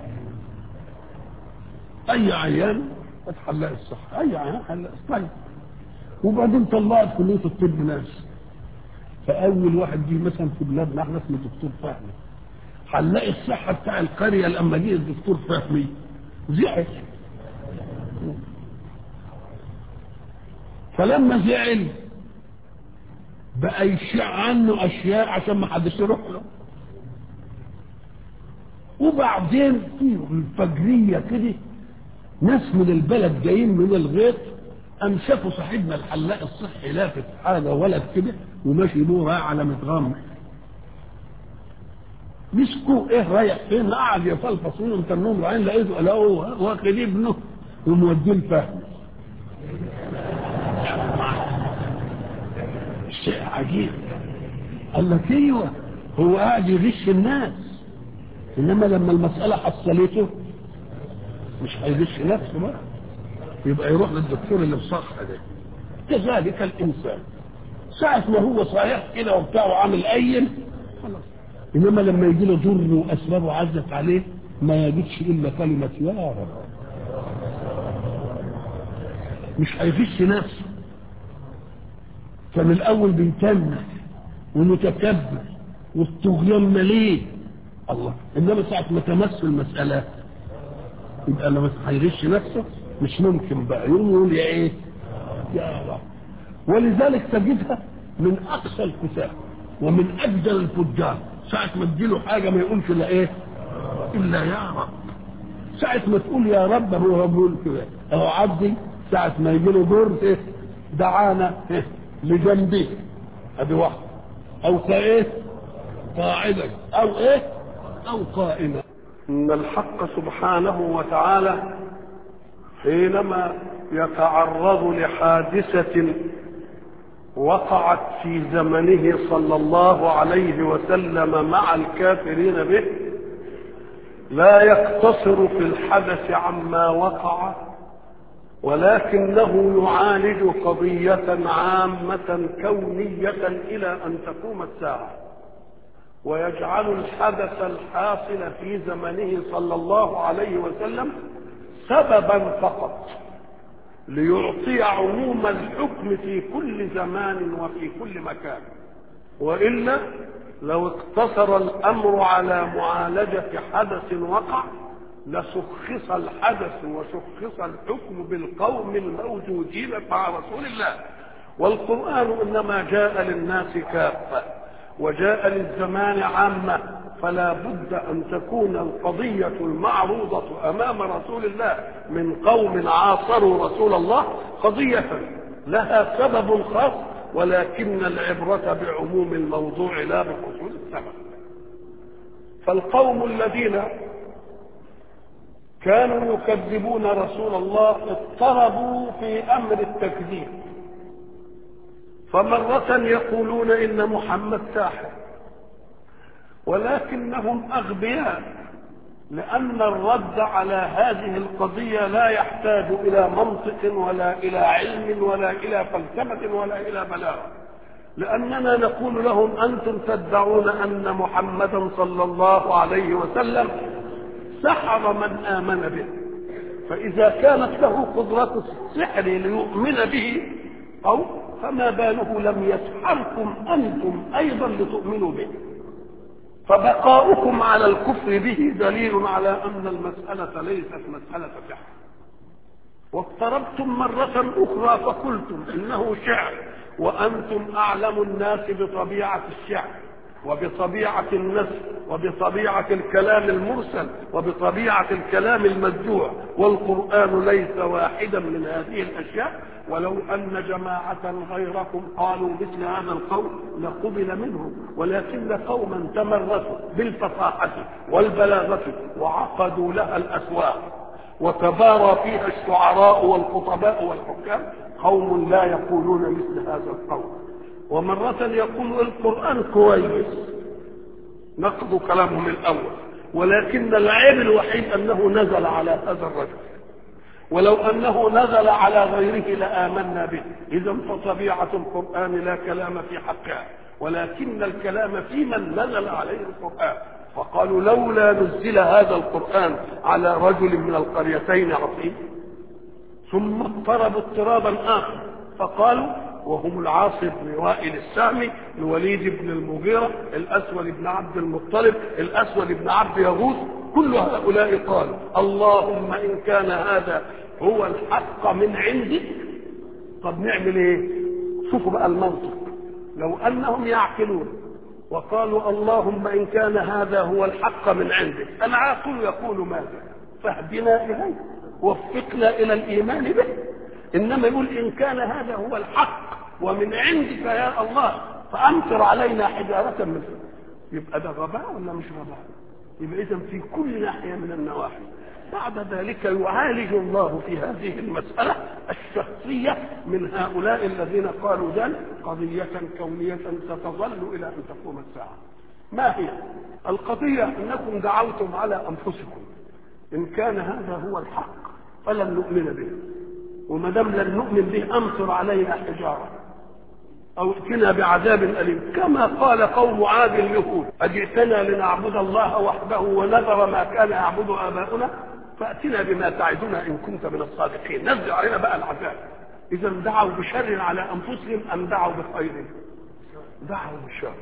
اي عيان حلاق الصحه اي عيان حلاق طيب وبعدين طلعت كليه الطب ناس فاول واحد جه مثلا في بلادنا احنا اسمه دكتور فهمي حلاق الصحه بتاع القريه لما جه الدكتور فهمي زعل فلما زعل بقى يشيع عنه اشياء عشان ما حدش يروح له وبعدين في الفجريه كده ناس من البلد جايين من الغيط قام شافوا صاحبنا الحلاق الصحي لافت حاجه ولد كده وماشي له رايح على متغمر مسكوا ايه رايح فين قعد يفلفص منهم تنهم العين لقيته لقوه واخد ابنه وموديه الفهم شيء عجيب قال لك ايوه هو قاعد يغش الناس انما لما المساله حصلته مش هيغش نفسه بقى يبقى يروح للدكتور اللي بصحة ده كذلك الانسان ساعة ما هو صحيح كده وبتاع وعامل اين خلاص انما لما يجي له ضر واسبابه عزت عليه ما يجدش الا كلمة يا رب مش هيغش نفسه كان الاول بيتم ومتكبر والطغيان مليء الله انما ساعه ما تمس المساله يبقى لما هيغش نفسه مش ممكن بقى يقوم يقول يا ايه يا رب ولذلك تجدها من اقصى الكتاب ومن اجدل الفجار ساعه ما تجيله حاجه ما يقولش الا ايه الا يا رب ساعه ما تقول يا رب هو بيقول كده اهو عبدي ساعه ما يجي له دور ايه دعانا إيه؟ لجنبه ادي واحد او كايه قاعدا او ايه او قائما ان الحق سبحانه وتعالى حينما يتعرض لحادثة وقعت في زمنه صلى الله عليه وسلم مع الكافرين به لا يقتصر في الحدث عما وقع ولكنه يعالج قضية عامة كونية إلى أن تقوم الساعة ويجعل الحدث الحاصل في زمنه صلى الله عليه وسلم سببا فقط ليعطي عموم الحكم في كل زمان وفي كل مكان والا لو اقتصر الامر على معالجه حدث وقع لشخص الحدث وشخص الحكم بالقوم الموجودين مع رسول الله والقران انما جاء للناس كافه وجاء للزمان عامه فلا بد أن تكون القضية المعروضة أمام رسول الله من قوم عاصروا رسول الله قضية لها سبب خاص ولكن العبرة بعموم الموضوع لا بخصوص السبب فالقوم الذين كانوا يكذبون رسول الله اضطربوا في امر التكذيب فمرة يقولون ان محمد ساحر ولكنهم اغبياء لان الرد على هذه القضية لا يحتاج الى منطق ولا الى علم ولا الى فلسفة ولا الى بلاغة لاننا نقول لهم انتم تدعون ان محمدا صلى الله عليه وسلم سحر من آمن به فإذا كانت له قدرة السحر ليؤمن به أو فما باله لم يسحركم أنتم أيضا لتؤمنوا به فبقاؤكم على الكفر به دليل على أن المسألة ليست مسألة سحر واقتربتم مرة أخرى فقلتم إنه شعر وأنتم أعلم الناس بطبيعة الشعر وبطبيعة النسل وبطبيعة الكلام المرسل وبطبيعة الكلام المدجوع والقرآن ليس واحدا من هذه الأشياء ولو أن جماعة غيركم قالوا مثل هذا القول لقبل منهم ولكن قوما تمرسوا بالفصاحة والبلاغة وعقدوا لها الأسواق وتبارى فيها الشعراء والخطباء والحكام قوم لا يقولون مثل هذا القول ومرة يقول القرآن كويس نقض كلامهم الأول ولكن العيب الوحيد أنه نزل على هذا الرجل ولو أنه نزل على غيره لآمنا به إذا فطبيعة القرآن لا كلام في حقها ولكن الكلام في من نزل عليه القرآن فقالوا لولا نزل هذا القرآن على رجل من القريتين عظيم ثم اضطربوا اضطرابا آخر فقالوا وهم العاص بن وائل السامي الوليد بن المغيرة الأسود بن عبد المطلب الأسود بن عبد يغوث كل هؤلاء قالوا اللهم إن كان هذا هو الحق من عندك طب نعمل ايه شوفوا بقى المنطق لو أنهم يعقلون وقالوا اللهم إن كان هذا هو الحق من عندك العاقل يقول ماذا فاهدنا إليه وفقنا إلى الإيمان به إنما يقول إن كان هذا هو الحق ومن عندك يا الله فأمطر علينا حجارة من يبقى ده غباء ولا مش غباء يبقى إذا في كل ناحية من النواحي بعد ذلك يعالج الله في هذه المسألة الشخصية من هؤلاء الذين قالوا ذلك قضية كونية ستظل إلى أن تقوم الساعة ما هي القضية أنكم دعوتم على أنفسكم إن كان هذا هو الحق فلن نؤمن به وما دام لن نؤمن به أمطر علينا حجارة أو ائتنا بعذاب أليم كما قال قوم عاد اليهود أجئتنا لنعبد الله وحده ونذر ما كان يعبد آباؤنا فأتنا بما تعدنا إن كنت من الصادقين نزل علينا بقى العذاب إذا دعوا بشر على أنفسهم أم دعوا بخير دعوا بشر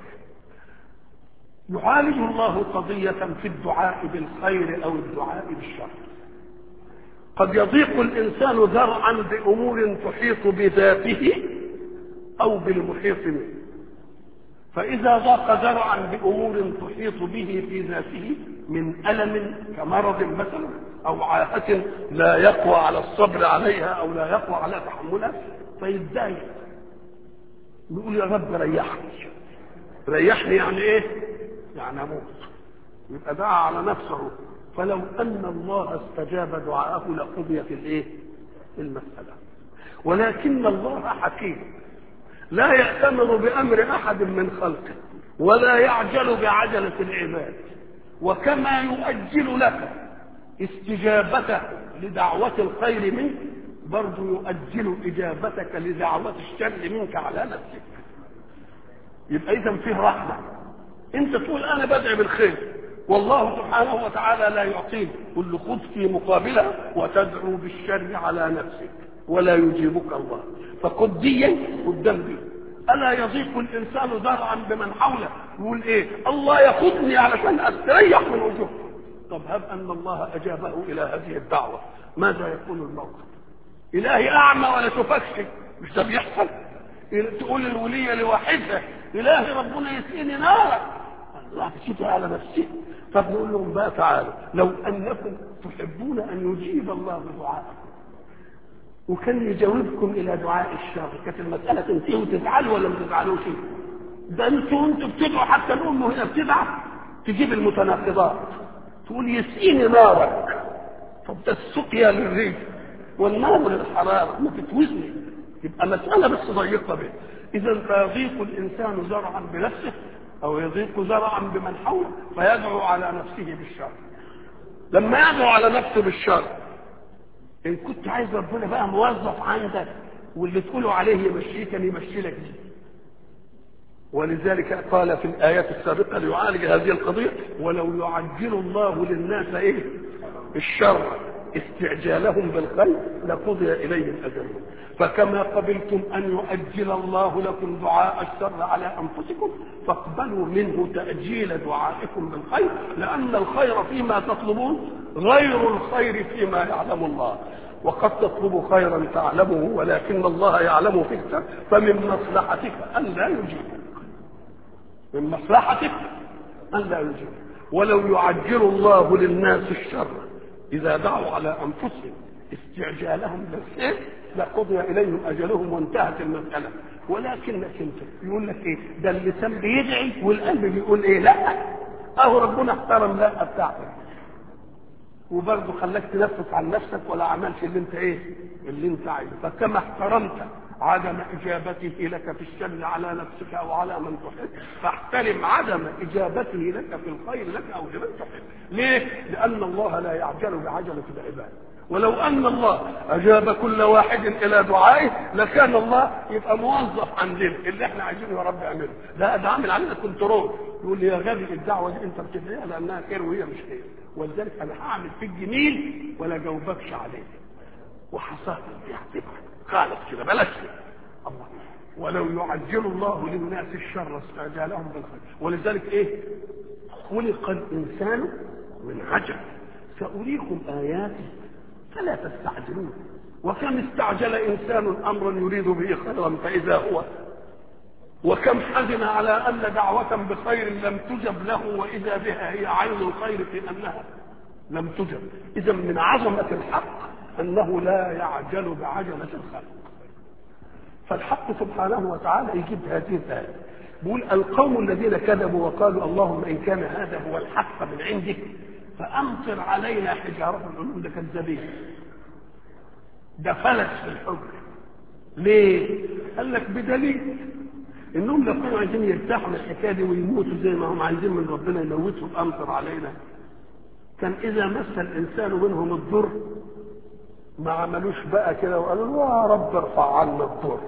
يعالج الله قضية في الدعاء بالخير أو الدعاء بالشر قد يضيق الإنسان ذرعا بأمور تحيط بذاته أو بالمحيط منه فإذا ضاق ذرعا بأمور تحيط به في ذاته من ألم كمرض مثلا أو عاهة لا يقوى على الصبر عليها أو لا يقوى على تحملها فيتضايق يقول يا رب ريحني ريحني يعني إيه؟ يعني أموت يبقى دعا على نفسه فلو أن الله استجاب دعاءه لقضيت الإيه؟ المسألة ولكن الله حكيم لا يأتمر بأمر أحد من خلقه ولا يعجل بعجلة العباد وكما يؤجل لك استجابته لدعوة الخير منك برضه يؤجل إجابتك لدعوة الشر منك على نفسك يبقى إذا فيه رحمة أنت تقول أنا بدعي بالخير والله سبحانه وتعالى لا يعطيك قل له خذ في مقابلها وتدعو بالشر على نفسك ولا يجيبك الله فقد دي قدام دي الا يضيق الانسان ذرعا بمن حوله يقول ايه الله ياخذني علشان استريح من وجوه طب هب ان الله اجابه الى هذه الدعوه ماذا يكون الموقف الهي اعمى ولا شوفكش مش ده بيحصل تقول الولية لواحدها إلهي ربنا يسقيني نارا وهتشتي على نفسه طب نقول لهم بقى تعالوا لو انكم تحبون ان يجيب الله دعاءكم وكان يجاوبكم الى دعاء الشر كانت المساله تنتهي وتزعلوا ولا ما تزعلوش ده انتوا انتوا بتدعوا حتى الام هنا بتدعى تجيب المتناقضات تقول يسقيني نارك طب ده السقيا للريح والنار للحراره ما تتوزني يبقى مساله بس ضيقه به اذا فيضيق الانسان زرعا بنفسه او يضيق زرعا بمن حوله فيدعو على نفسه بالشر لما يدعو على نفسه بالشر ان كنت عايز ربنا بقى موظف عندك واللي تقولوا عليه يمشيه كان يمشي لك دي ولذلك قال في الآيات السابقة ليعالج هذه القضية ولو يعجل الله للناس إيه الشر استعجالهم بالخير لقضي إليهم أجلهم فكما قبلتم أن يؤجل الله لكم دعاء الشر على أنفسكم فاقبلوا منه تأجيل دعائكم بالخير لأن الخير فيما تطلبون غير الخير فيما يعلم الله وقد تطلب خيرا تعلمه ولكن الله يعلم فيك فمن مصلحتك أن لا يجيبك من مصلحتك أن لا يجيبك ولو يعجل الله للناس الشر إذا دعوا على أنفسهم استعجالهم بالخير لقضي إليهم أجلهم وانتهت المسألة ولكنك انت يقول لك ايه ده اللسان بيدعي والقلب بيقول ايه لا اهو ربنا احترم لا بتاعتك وبرضه خلاك تنفس عن نفسك ولا عملش اللي انت ايه اللي انت عايزه فكما احترمت عدم اجابته لك في الشر على نفسك او على من تحب فاحترم عدم اجابته لك في الخير لك او لمن تحب ليه لان الله لا يعجل بعجله العباد ولو ان الله اجاب كل واحد الى دعائه لكان الله يبقى موظف عندنا اللي احنا عايزينه يا رب اعمله لا ده عامل علينا كنترول يقول لي يا غبي الدعوه دي انت بتدعيها لانها خير وهي مش خير ولذلك انا هعمل فيك جميل ولا جاوبكش عليه وحصاك بيحتمك خالص كده بلاش الله ولو يعجل الله للناس الشر استعجالهم بالخير ولذلك ايه خلق الانسان من عجل ساريكم اياتي فلا تستعجلون وكم استعجل انسان امرا يريد به خيرا فاذا هو وكم حزن على ان دعوه بخير لم تجب له واذا بها هي عين الخير في انها لم تجب اذا من عظمه الحق انه لا يعجل بعجله الخلق فالحق سبحانه وتعالى يجيب هذه الايه بيقول القوم الذين كذبوا وقالوا اللهم ان كان هذا هو الحق من عندك فامطر علينا حجاره العلوم ده كذابين ده فلس في الحجر ليه؟ قال لك بدليل انهم لو كانوا عايزين يرتاحوا من الحكايه دي ويموتوا زي ما هم عايزين من ربنا يموتهم امطر علينا كان اذا مس الانسان منهم الضر ما عملوش بقى كده وقالوا يا رب ارفع عنا الضر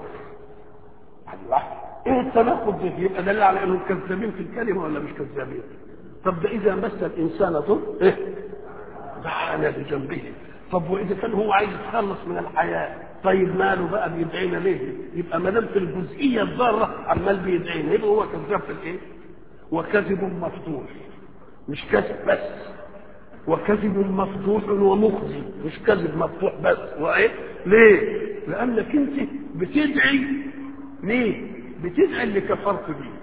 الله ايه التناقض ده يبقى دليل على انهم كذابين في الكلمه ولا مش كذابين طب ده اذا مس الانسان ضر ايه دعانا لجنبه طب واذا كان هو عايز يتخلص من الحياه طيب ماله بقى بيدعينا ليه يبقى ما دام في الجزئيه الضاره عمال بيدعينا يبقى هو كذاب في الايه وكذب مفتوح مش كذب بس وكذب مفتوح ومخزي مش كذب مفتوح بس وايه ليه لانك انت بتدعي ليه بتدعي اللي كفرت بيه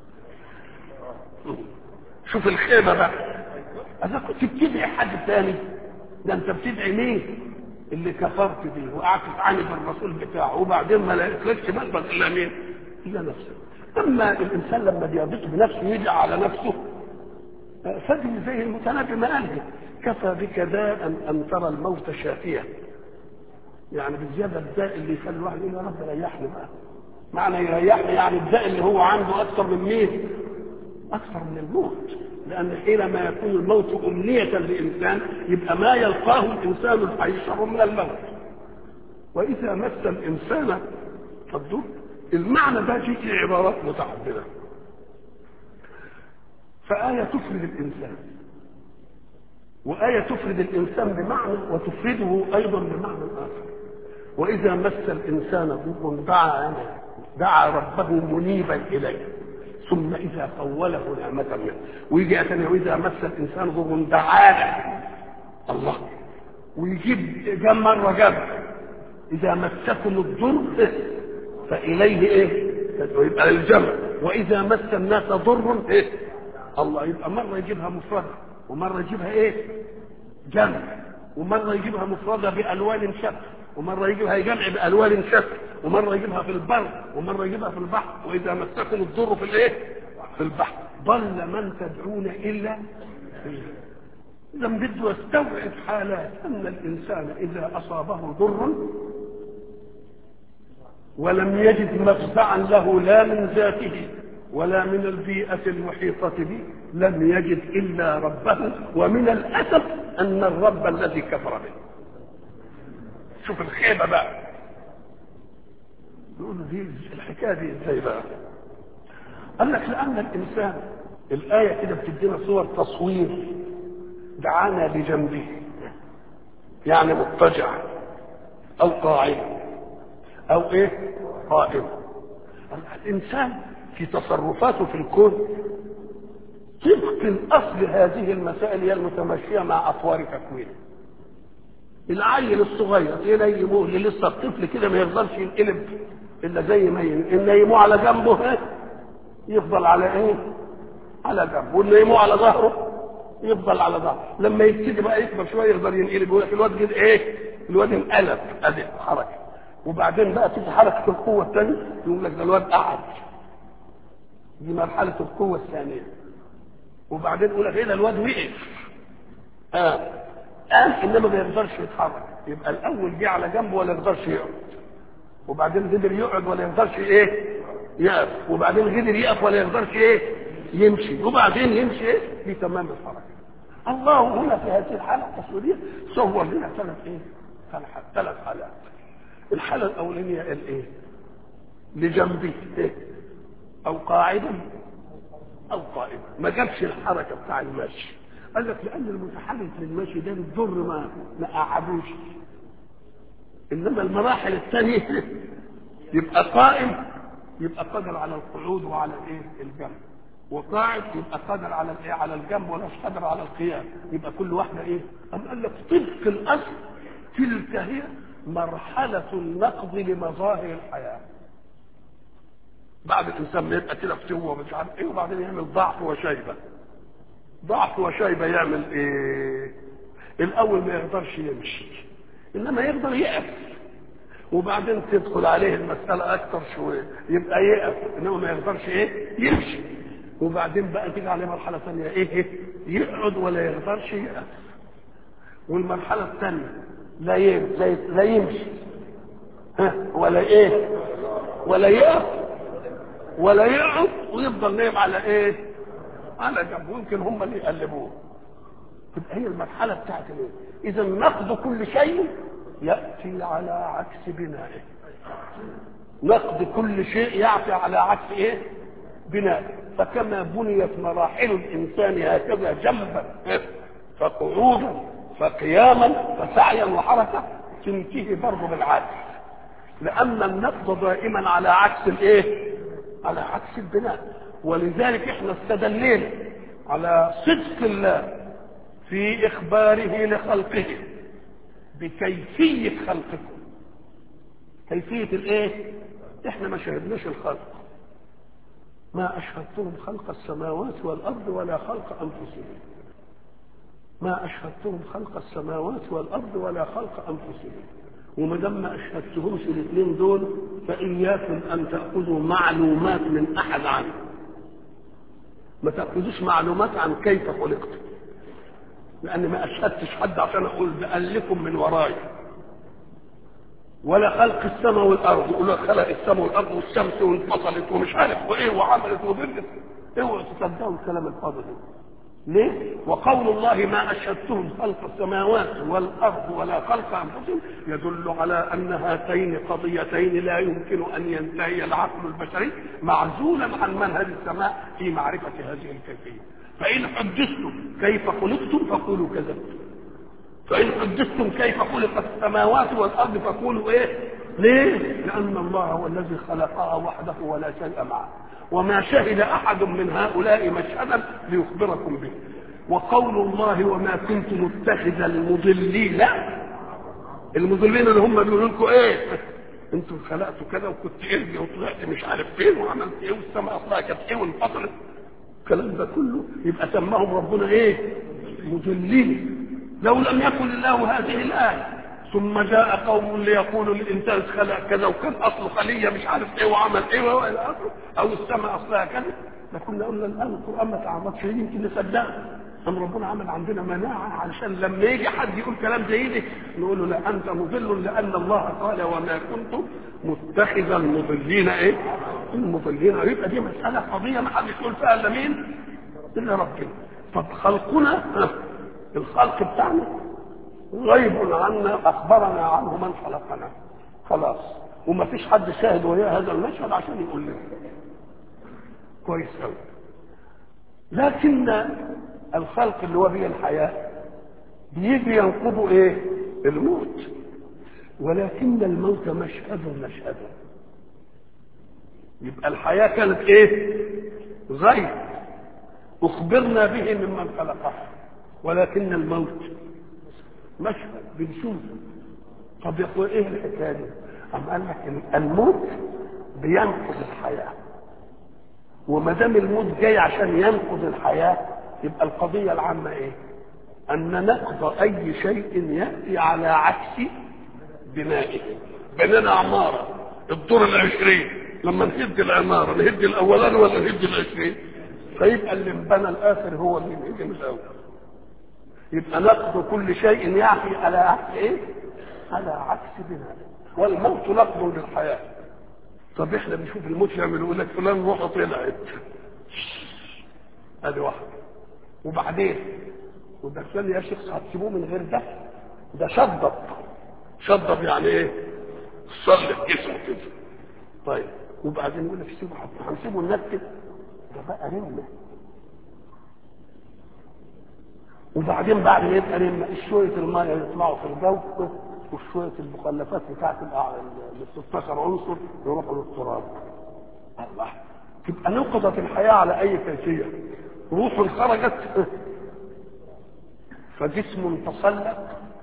شوف الخيبه بقى اذا كنت بتدعي حد تاني ده انت بتدعي مين اللي كفرت بيه وقعدت تعاند الرسول بتاعه وبعدين ما لقيتلكش مقبل الا مين الا نفسك اما الانسان لما بيضيق بنفسه يدعي على نفسه فدي زي المتنبي ما قال كفى بك داء ان ترى الموت شافيا يعني بالزياده الداء اللي يخلي الواحد يقول يا رب ريحني بقى معنى يريحني يعني الداء اللي هو عنده اكثر من مين؟ اكثر من الموت لان حينما يكون الموت امنيه لانسان يبقى ما يلقاه الانسان ايسر من الموت واذا مس الانسان الضر المعنى ده في عبارات متعدده فآية تفرد الإنسان وآية تفرد الإنسان بمعنى وتفرده أيضا بمعنى آخر وإذا مس الإنسان ضر دعا دعا ربه منيبا إليه ثم إذا خوله نعمة منه ويجي أتني وإذا مس الإنسان ضر دعانا الله ويجيب جاب مرة جاب إذا مسكم الضر فإليه إيه؟ يبقى الجمع وإذا مس الناس ضر إيه؟ الله يبقى مره يجيبها مفرده ومره يجيبها ايه جمع ومره يجيبها مفرده بالوان شتى ومره يجيبها جمع بالوان شتى ومره يجيبها في البر ومره يجيبها في البحر واذا مسكم الضر في الايه في البحر ضل من تدعون الا اذا بده يستوعب حالات ان الانسان اذا اصابه ضر ولم يجد مفزعا له لا من ذاته ولا من البيئة المحيطة به لم يجد إلا ربه ومن الأسف أن الرب الذي كفر به شوف الخيبة بقى يقول دي الحكاية دي ازاي بقى قال لك لأن الإنسان الآية كده بتدينا صور تصوير دعانا لجنبه يعني مضطجع أو قاعد أو إيه قائم الإنسان في تصرفاته في الكون طبق الاصل هذه المسائل هي المتمشيه مع اطوار تكوينه العيل الصغير ينيموه اللي لسه الطفل كده ما يفضلش ينقلب الا زي ما ينيموه على جنبه يفضل على ايه؟ على جنبه ونيموه على ظهره يفضل على ظهره لما يبتدي بقى يكبر شويه يقدر ينقلب يقول لك الواد كده ايه؟ الواد انقلب ادي حركه وبعدين بقى تيجي حركه القوه الثانيه يقول لك ده الواد قعد دي مرحلة القوة الثانية وبعدين يقول لك ايه ده الواد وقف اه قام انما ما يقدرش يتحرك يبقى الاول جه على جنبه ولا يقدرش يقعد وبعدين قدر يقعد ولا يقدرش ايه يقف وبعدين قدر يقف ولا يقدرش ايه يمشي وبعدين يمشي ايه في تمام الحركة الله هنا في هذه الحالة التصويرية صور لنا ثلاث ايه ثلاث حالات الحالة الأولانية قال ايه لجنبه ايه او قاعدا او قائما ما جابش الحركه بتاع المشي قال لك لان المتحرك للمشي ده الضر ما ما قعدوش انما المراحل الثانيه يبقى قائم يبقى قادر على القعود وعلى الايه الجنب وقاعد يبقى قادر على الايه على الجنب ولا قادر على القيام يبقى كل واحده ايه أم قال لك طبق الاصل تلك هي مرحله النقض لمظاهر الحياه بعد الانسان ما يبقى كده في هو مش عارف ايه وبعدين يعمل ضعف وشيبه ضعف وشيبه يعمل ايه الاول ما يقدرش يمشي انما يقدر يقف وبعدين تدخل عليه المساله اكتر شويه يبقى يقف انما ما يقدرش ايه يمشي وبعدين بقى تيجي عليه مرحله ثانيه ايه, إيه؟ يقعد ولا يقدرش يقف والمرحله الثانيه لا لا يمشي ها ولا ايه ولا يقف ولا يقعد ويفضل نايم على ايه؟ على جنبه يمكن هم اللي يقلبوه. تبقى هي المرحله بتاعت الايه؟ اذا نقد كل شيء ياتي على عكس بنائه. نقد كل شيء ياتي على عكس ايه؟ بنائه. فكما بنيت مراحل الانسان هكذا جنبا فقعودا فقياما فسعيا وحركه تنتهي برضه بالعكس. لان النقد دائما على عكس الايه؟ على عكس البناء ولذلك احنا استدلينا على صدق الله في اخباره لخلقه بكيفيه خلقكم كيفيه الايه احنا ما شاهدناش الخلق ما اشهدتهم خلق السماوات والارض ولا خلق انفسهم ما اشهدتهم خلق السماوات والارض ولا خلق انفسهم وما دام ما اشهدتهمش الاثنين دول فاياكم ان تاخذوا معلومات من احد عنه ما تاخذوش معلومات عن كيف خلقتم لان ما اشهدتش حد عشان اقول بألفكم من وراي ولا خلق السماء والارض يقول خلق السماء والارض والشمس وانفصلت ومش عارف وايه وعملت وبرت اوعوا تصدقوا الكلام الفاضي ده ليه؟ وقول الله ما أشهدتهم خلق السماوات والأرض ولا خلق أنفسهم يدل على أن هاتين قضيتين لا يمكن أن ينتهي العقل البشري معزولا عن منهج السماء في معرفة هذه الكيفية فإن حدثتم كيف خلقتم فقولوا كذبتم فإن حدثتم كيف خلقت السماوات والأرض فقولوا إيه؟ ليه؟ لأن الله هو الذي خلقها وحده ولا شيء معه وما شهد احد من هؤلاء مشهدا ليخبركم به وقول الله وما كنت متخذ المضلين المضلين اللي هم بيقولوا لكم ايه انتم خلقتوا كذا وكنت ارجع وطلعت مش عارف فين وعملت ايه والسماء اصلها كانت ايه وانفصلت الكلام ده كله يبقى سماهم ربنا ايه مذلين لو لم يكن الله هذه الآية ثم جاء قوم ليقولوا الإنسان خلق كذا وكان أصله خلية مش عارف إيه وعمل إيه وإلى آخره أو السماء أصلها كذا لكنا قلنا الآن القرآن ما تعرضش يمكن نصدقه أم ربنا عمل عندنا مناعة علشان لما يجي حد يقول كلام زي ده نقول له لا أنت مضل لأن الله قال وما كنت متخذ المضلين إيه؟ المضلين يبقى دي مسألة قضية ما حدش يقول فيها إلا مين؟ إلا ربنا طب خلقنا الخلق بتاعنا غيب عنا أخبرنا عنه من خلقنا خلاص وما فيش حد شاهد وياه هذا المشهد عشان يقول لنا كويس قوي لكن الخلق اللي هو به الحياة بيجي ينقضوا ايه الموت ولكن الموت مشهد مشهد يبقى الحياة كانت ايه غيب اخبرنا به ممن خلقه ولكن الموت مشهد بنشوفه طب يقول ايه الحكايه دي؟ أم قال لك الموت بينقض الحياه وما دام الموت جاي عشان ينقض الحياه يبقى القضيه العامه ايه؟ ان نقض اي شيء ياتي على عكس بنائه بنينا عماره الدور العشرين لما نهد العماره نهد الاولاني ولا نهد العشرين فيبقى اللي انبنى الاخر هو اللي انهدم الاول يبقى نقض كل شيء يعفي على عكس ايه؟ على عكس بنائه والموت نقض للحياه طب احنا بنشوف الموت يعمل يقول لك فلان روحه طلعت ادي واحده وبعدين وده فلان يا شيخ هتسيبوه من غير ده ده شضب شضب يعني ايه؟ صلب جسمه كده طيب وبعدين يقول لك سيبه هنسيبه الناس كده ده بقى رمه وبعدين بعد ما يبقى رمه شويه الميه يطلعوا في الجو وشويه المخلفات بتاعت ال 16 عنصر يروحوا للتراب الله تبقى نقضت الحياه على اي كيفيه روح خرجت فجسم تصلب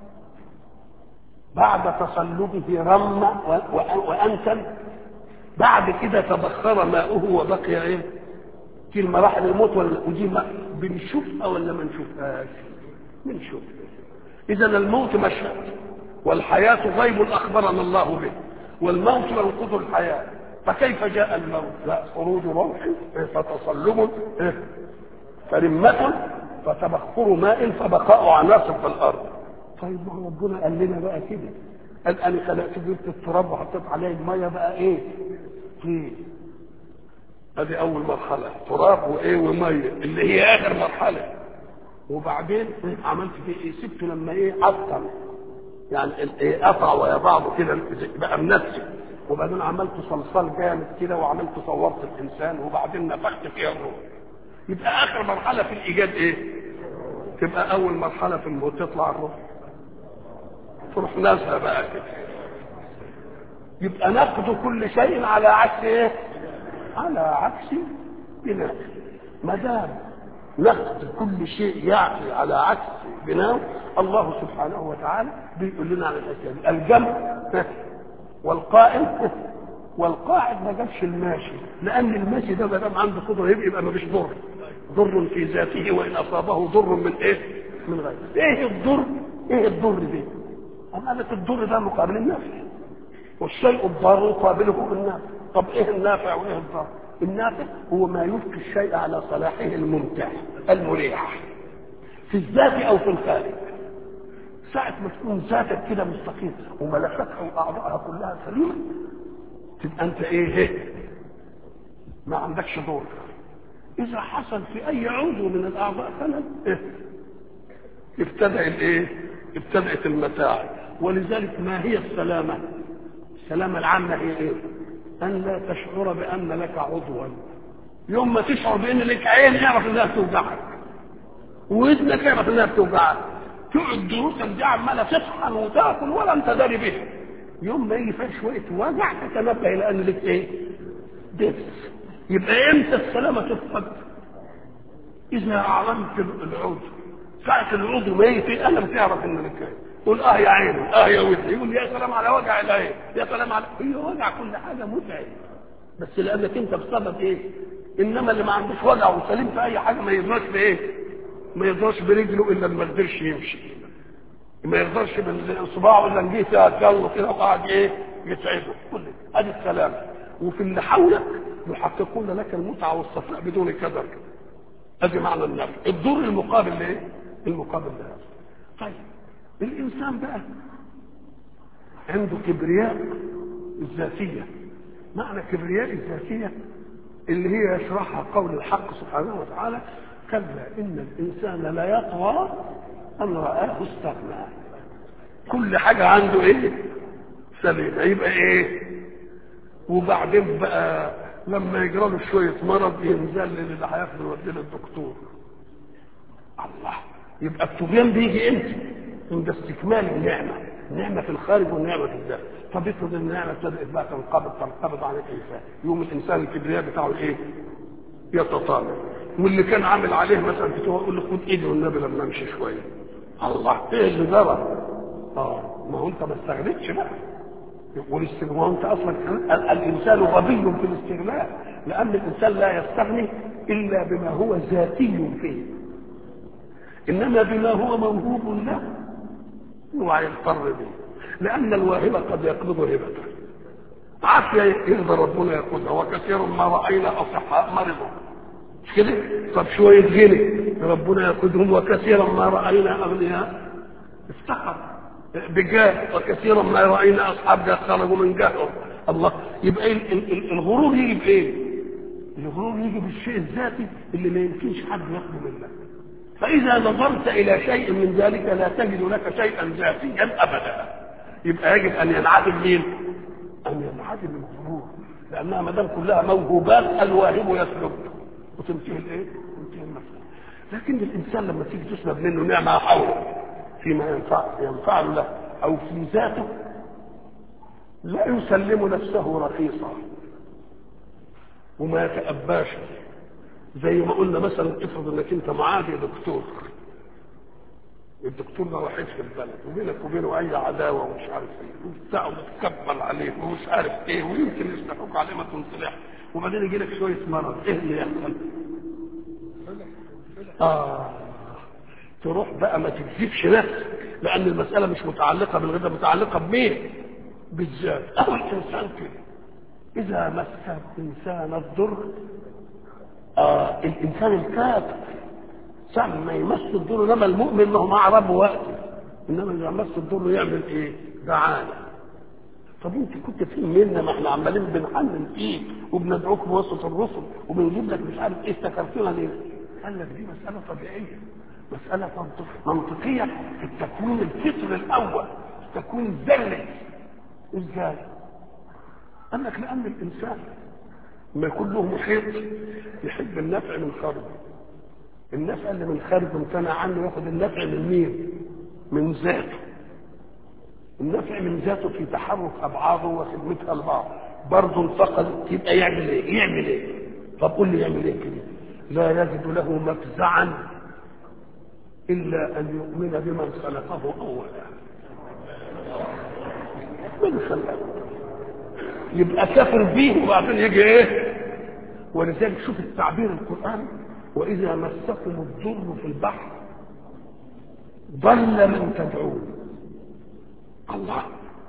بعد تصلبه رم وانتن بعد كده تبخر ماؤه وبقي ايه في المراحل الموت ولا ودي ما بنشوفها ولا ما نشوفهاش بنشوف اذا الموت مشهد والحياه غيب اخبرنا الله به والموت ينقض الحياه فكيف جاء الموت لا خروج روح فتصلب فرمة فتبخر ماء فبقاء عناصر في الارض طيب ما ربنا قال لنا بقى كده قال انا خلقت جبت التراب وحطيت عليه الميه بقى ايه طين ادي اول مرحله تراب وايه وميه اللي هي اخر مرحله وبعدين عملت فيه ايه سبته لما ايه عطل يعني ايه قطع ويا بعضه كده بقى منسي وبعدين عملت صلصال جامد كده وعملت صورت الانسان وبعدين نفخت فيها الروح يبقى اخر مرحله في الايجاد ايه تبقى اول مرحله في الموت تطلع الروح تروح نازله بقى كده يبقى نقض كل شيء على عكس ايه على عكس بناء ما دام نقد كل شيء يعطي على عكس بناء الله سبحانه وتعالى بيقول لنا على الاشياء دي الجمع والقائم والقاعد ما جابش الماشي لان الماشي ده ما دام عنده قدره يبقى يبقى ما فيش ضر ضر في ذاته وان اصابه ضر من ايه؟ من غيره ايه الضر؟ ايه الضر دي؟ أم قالت الضر ده مقابل النفع والشيء الضار يقابله بالنافع طب ايه النافع وايه الضار؟ النافع هو ما يبقي الشيء على صلاحه الممتع المريح في الذات او في الخارج ساعة ما تكون ذاتك كده مستقيم وملكاتها واعضائها كلها سليمة تبقى انت ايه ايه ما عندكش دور اذا حصل في اي عضو من الاعضاء خلل إيه؟ ابتدأ الايه ابتدأت المتاعب ولذلك ما هي السلامة السلامة العامة هي ايه ان لا تشعر بان لك عضوا يوم ما تشعر بان لك عين اعرف انها بتوجعك واذنك اعرف انها بتوجعك تقعد دروسك دي عماله تطحن وتاكل ولا انت داري بيها يوم ما يجي فيها شويه وجع تتنبه الى ان لك ايه دبس يبقى امتى السلامه تفقد اذا اعلمت العضو ساعة العضو ما يجي انا بتعرف ان لك ايه قول اه يا عيني اه يا ودني يقول يا سلام على وجع العين يا سلام على هي وجع كل حاجه متعب بس لانك انت بسبب ايه انما اللي ما عندوش وجع وسليم في اي حاجه ما يقدرش بايه ما يقدرش برجله الا ما يقدرش يمشي ما يقدرش بصباعه الا نجيه فيها جل كده وقعد ايه يتعبه كل ادي السلام وفي اللي حولك يحققون لك المتعه والصفاء بدون كدر ادي معنى النفع الدور المقابل لايه المقابل لهذا طيب الانسان بقى عنده كبرياء الذاتيه معنى كبرياء الذاتيه اللي هي يشرحها قول الحق سبحانه وتعالى كلا ان الانسان لا يطغى ان رآه استغنى كل حاجه عنده ايه سليمه يبقى ايه وبعدين بقى لما يجرى له شويه مرض ينزل اللي هياخده يوديه للدكتور الله يبقى الطغيان بيجي امتى؟ عند استكمال النعمه النعمه في الخارج والنعمه في الداخل طب افرض النعمه ابتدات بقى تنقبض تنقبض عن الانسان يوم الانسان الكبرياء بتاعه ايه؟ يتطالب واللي كان عامل عليه مثلا بتوع يقول له خد ايدي والنبي لما امشي شويه الله ايه اللي جرى؟ اه ما هو انت ما استغنيتش بقى والاستغناء انت اصلا الانسان غبي في الاستغناء لان الانسان لا يستغني الا بما هو ذاتي فيه انما بما هو موهوب له هو يضطر به لان الواهب قد يقبض هبته عافيه يقدر ربنا ياخذها وكثير ما راينا اصحاء مرضوا مش كده طب شويه غني ربنا ياخذهم وكثيرا ما راينا اغنياء افتقر بجاه وكثيرا ما راينا اصحاب جاه خرجوا من جاههم الله يبقى ال- ال- ال- الغرور يجي بايه؟ الغرور يجي بالشيء الذاتي اللي ما يمكنش حد ياخده منك فاذا نظرت الى شيء من ذلك لا تجد لك شيئا ذاتيا ابدا يبقى يجب ان ينعدم مين؟ ان ينعدم الغرور لانها ما دام كلها موهوبات الواهب يسلب وتنتهي الايه؟ تنتهي المساله لكن الانسان لما تيجي تسلب منه نعمه حوله فيما ينفع ينفع له او في ذاته لا يسلم نفسه رخيصا وما يتأباش زي ما قلنا مثلا افرض انك انت معادي دكتور الدكتور ده وحيد في البلد وبينك وبينه اي عداوه ومش عارف ايه وبتاع وبتكبل عليه ومش عارف ايه ويمكن يستحوك عليه ما تنصلح وبعدين يجي لك شويه مرض ايه اللي يحصل؟ اه تروح بقى ما تكذبش نفسك لان المساله مش متعلقه بالغدا متعلقه بمين؟ بالذات او الانسان كده اذا مس الانسان الضر آه الانسان الكافر ساعة ما يمس الضر انما المؤمن له مع ربه وقته انما اذا مس الضر يعمل ايه؟ دعانا طب انت كنت فين منا ما احنا عمالين بنحنن فيك وبندعوك بواسطه الرسل وبنجيب لك مش عارف ايه استكرتنا ليه؟ قال لك دي مساله طبيعيه مساله منطق- منطقيه في التكوين الفطري الاول التكوين الذري ازاي؟ قال لك لان الانسان لما يكون له محيط يحب النفع من خارجه النفع اللي من خارجه امتنع عنه ياخد النفع من مين؟ من ذاته النفع من ذاته في تحرك ابعاضه وخدمتها لبعض برضه انفقد يبقى يعمل ايه؟ يعمل ايه؟ طب قول لي يعمل ايه كده؟ لا يجد له مفزعا الا ان يؤمن بمن خلقه اولا. من خلقه؟ يبقى كافر به وبعدين يجي ايه؟ ولذلك شوف التعبير القرآني وإذا مسكم الضر في البحر ضل من تدعون الله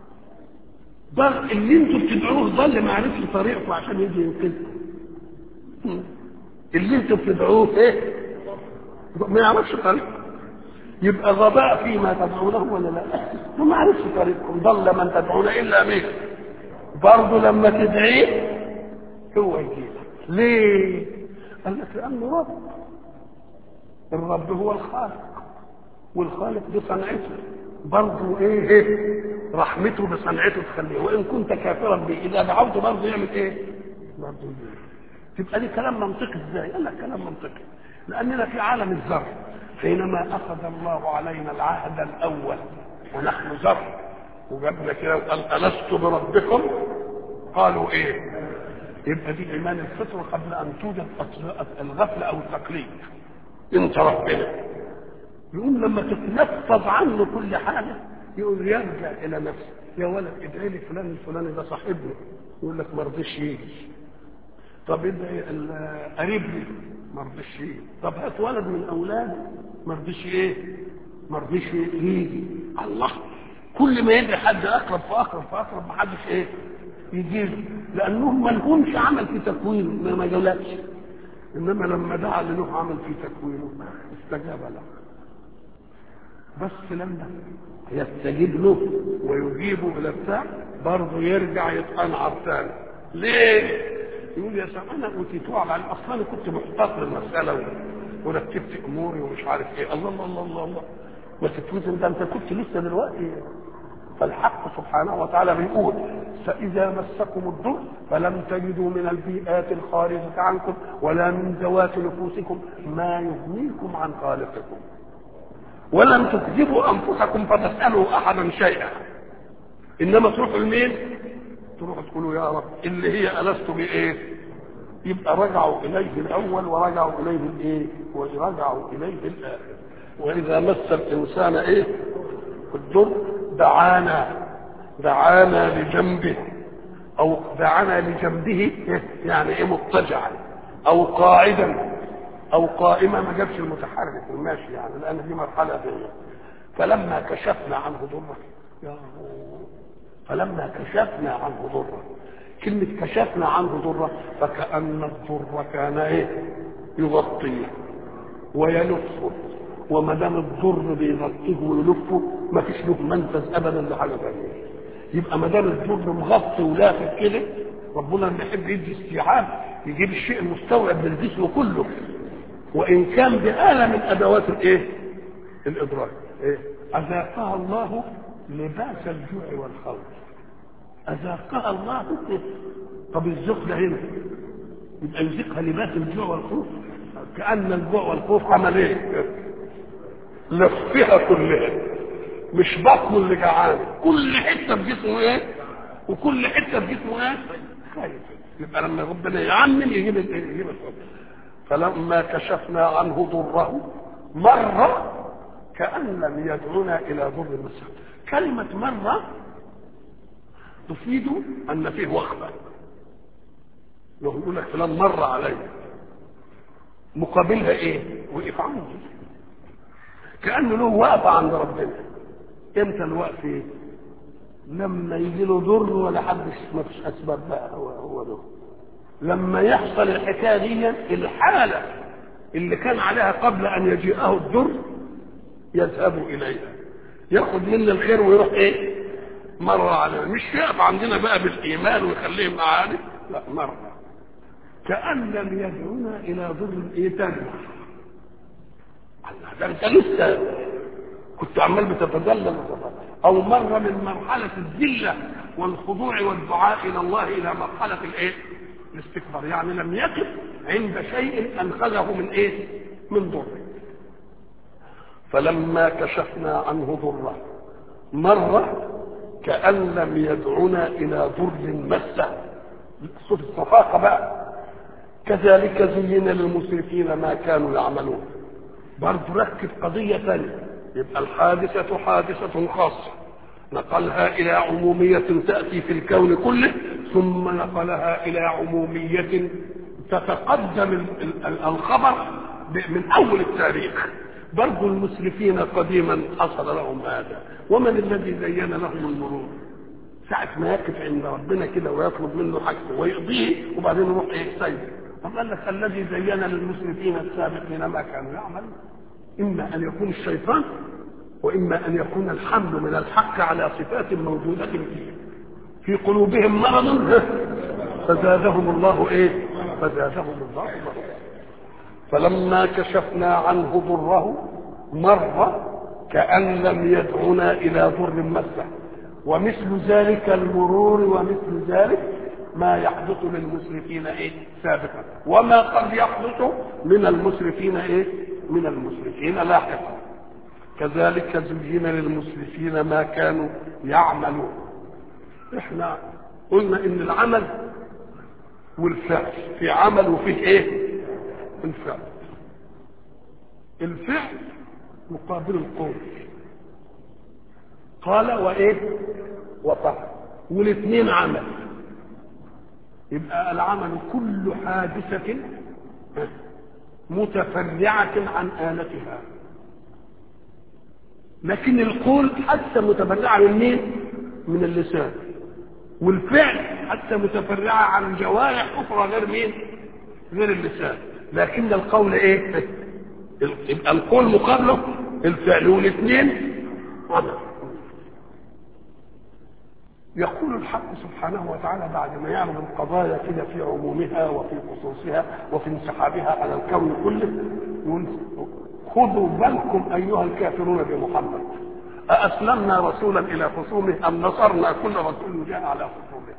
ضل اللي انتوا بتدعوه ضل ما عرفش طريقكم عشان يجي ينقذكم هم. اللي انتوا بتدعوه ايه ما يعرفش طريقكم يبقى غباء فيما تدعونه ولا لا ما عرفش طريقكم ضل من تدعون الا مين برضه لما تدعيه هو يجيلك ليه قال لك لانه رب الرب هو الخالق والخالق بصنعته برضه ايه ايه رحمته بصنعته تخليه وان كنت كافرا به اذا دعوته برضه يعمل ايه برضه يجيلك تبقى دي كلام منطقي ازاي قال لك كلام منطقي لاننا في عالم الذر حينما اخذ الله علينا العهد الاول ونحن ذر وجبنا كده وقال الست بربكم قالوا ايه يبقى دي ايمان الفطره قبل ان توجد أصل- الغفله او التقليد انت ربنا يقوم لما تتنفض عنه كل حاجه يقول يرجع الى نفسه يا ولد ادعي لي فلان الفلاني ده صاحبنا يقول لك ما رضيش يجي طب ال- قريبني ما رضيش يجي طب هات ولد من اولادي ما رضيش ايه ما رضيش يجي الله كل ما يدري حد اقرب فاقرب فاقرب ما حدش ايه يجي له لانهم ما لهمش عمل في تكوينه ما ما جالكش انما لما دعا لنوح عمل في تكوينه استجاب له بس لما يستجيب له ويجيبه الى بتاع برضه يرجع يتقنعر تاني ليه؟ يقول يا سلام انا اوتيتوه على اصلا انا كنت محتاط للمساله و- ورتبت اموري ومش عارف ايه الله الله الله الله, الله. ما تتوزن ده انت كنت لسه دلوقتي فالحق سبحانه وتعالى بيقول فإذا مسكم الضر فلم تجدوا من البيئات الخارجة عنكم ولا من ذوات نفوسكم ما يغنيكم عن خالقكم ولم تكذبوا أنفسكم فتسألوا أحدا شيئا إنما تروحوا لمين؟ تروحوا تقولوا يا رب اللي هي ألست بإيه؟ يبقى رجعوا إليه الأول ورجعوا إليه الإيه؟ ورجعوا إليه الآخر وإذا مس الإنسان إيه؟ الضر دعانا دعانا لجنبه او دعانا لجنبه يعني ايه مضطجعا او قاعدا او قائما ما جابش المتحرك الماشي يعني لان دي مرحله دي فلما كشفنا عنه ضره يا الله. فلما كشفنا عنه ضره كلمة كشفنا عنه ضره فكأن الضر كان ايه يغطيه ويلفه وما دام الضر بيغطيه ويلفه ما فيش له منفذ ابدا لحاجه ثانيه يبقى ما دام الضر مغطي ولافف كده ربنا لما يحب يدي استيعاب يجيب الشيء المستوعب للجسم كله وان كان بآلة من ادوات الايه؟ الادراك ايه؟ اذاقها الله لباس الجوع والخوف اذاقها الله طب الذوق ده هنا يبقى يذيقها لباس الجوع والخوف كأن الجوع والخوف عمل ايه؟ لفها كلها مش بطنه اللي جعان كل حته في جسمه ايه وكل حته في جسمه ايه خايف يبقى لما ربنا يعمم يجيب ال- يجيب الحب فلما كشفنا عنه ضره مر كأن لم يدعنا إلى ضر مسه كلمة مرة تفيد أن فيه وقفة لو يقول لك فلان مر علي مقابلها ايه؟ وقف عنه كأنه له وقفة عند ربنا امتى الوقف ايه؟ لما يجي له ضر ولا حدش ما فيش اسباب بقى هو هو ده لما يحصل الحكايه دي الحاله اللي كان عليها قبل ان يجيئه الضر يذهب اليها ياخد منا الخير ويروح ايه؟ مرة علينا مش يقف عندنا بقى بالايمان ويخليه معانا لا مرة كأن لم يدعونا الى ضر ايه تاني الله ده انت لسه كنت عمال بتتذلل او مره من مرحله الذله والخضوع والدعاء الى الله الى مرحله الايه؟ الاستكبار يعني لم يقف عند شيء انقذه من ايه؟ من ضر فلما كشفنا عنه ضره مره كأن لم يدعنا إلى ضر مسه صوت الصفاقة بقى كذلك زين للمسرفين ما كانوا يعملون برضه ركب قضية ثانية يبقى الحادثة حادثة خاصة نقلها إلى عمومية تأتي في الكون كله ثم نقلها إلى عمومية تتقدم ال- ال- ال- الخبر ب- من أول التاريخ برضو المسرفين قديما حصل لهم هذا ومن الذي زين لهم المرور ساعة ما يقف عند ربنا كده ويطلب منه حاجته ويقضيه وبعدين يروح ايه سيد طب قال لك الذي زين للمسرفين السابقين ما كانوا يعملون اما ان يكون الشيطان واما ان يكون الحمل من الحق على صفات موجوده فيه في قلوبهم مرض فزادهم الله ايه فزادهم الله مرضا فلما كشفنا عنه ضره مر كأن لم يدعنا إلى ضر مسه ومثل ذلك المرور ومثل ذلك ما يحدث للمسرفين ايه سابقا وما قد يحدث من المسرفين ايه من المسرفين لاحقا كذلك زين للمسرفين ما كانوا يعملون احنا قلنا ان العمل والفعل في عمل وفيه ايه الفعل الفعل مقابل القول قال وايه وطاع والاثنين عمل يبقى العمل كل حادثة متفرعة عن آلتها لكن القول حتى متفرعة من مين؟ من اللسان والفعل حتى متفرعة عن جوارح أخرى غير مين؟ غير اللسان لكن القول إيه؟ يبقى القول مقابله الفعل والاثنين عمل يقول الحق سبحانه وتعالى بعد ما يعرض القضايا كده في عمومها وفي خصوصها وفي انسحابها على الكون كله يقول خذوا بالكم ايها الكافرون بمحمد أأسلمنا رسولا إلى خصومه أم نصرنا كل رسول جاء على خصومه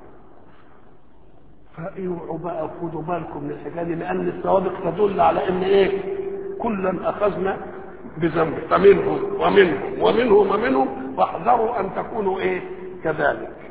فاوعوا بقى خدوا بالكم من الحكايه دي لان السوابق تدل على ان ايه كلا اخذنا بذنبه فمنهم ومنهم ومنهم ومنهم واحذروا ان تكونوا ايه كذلك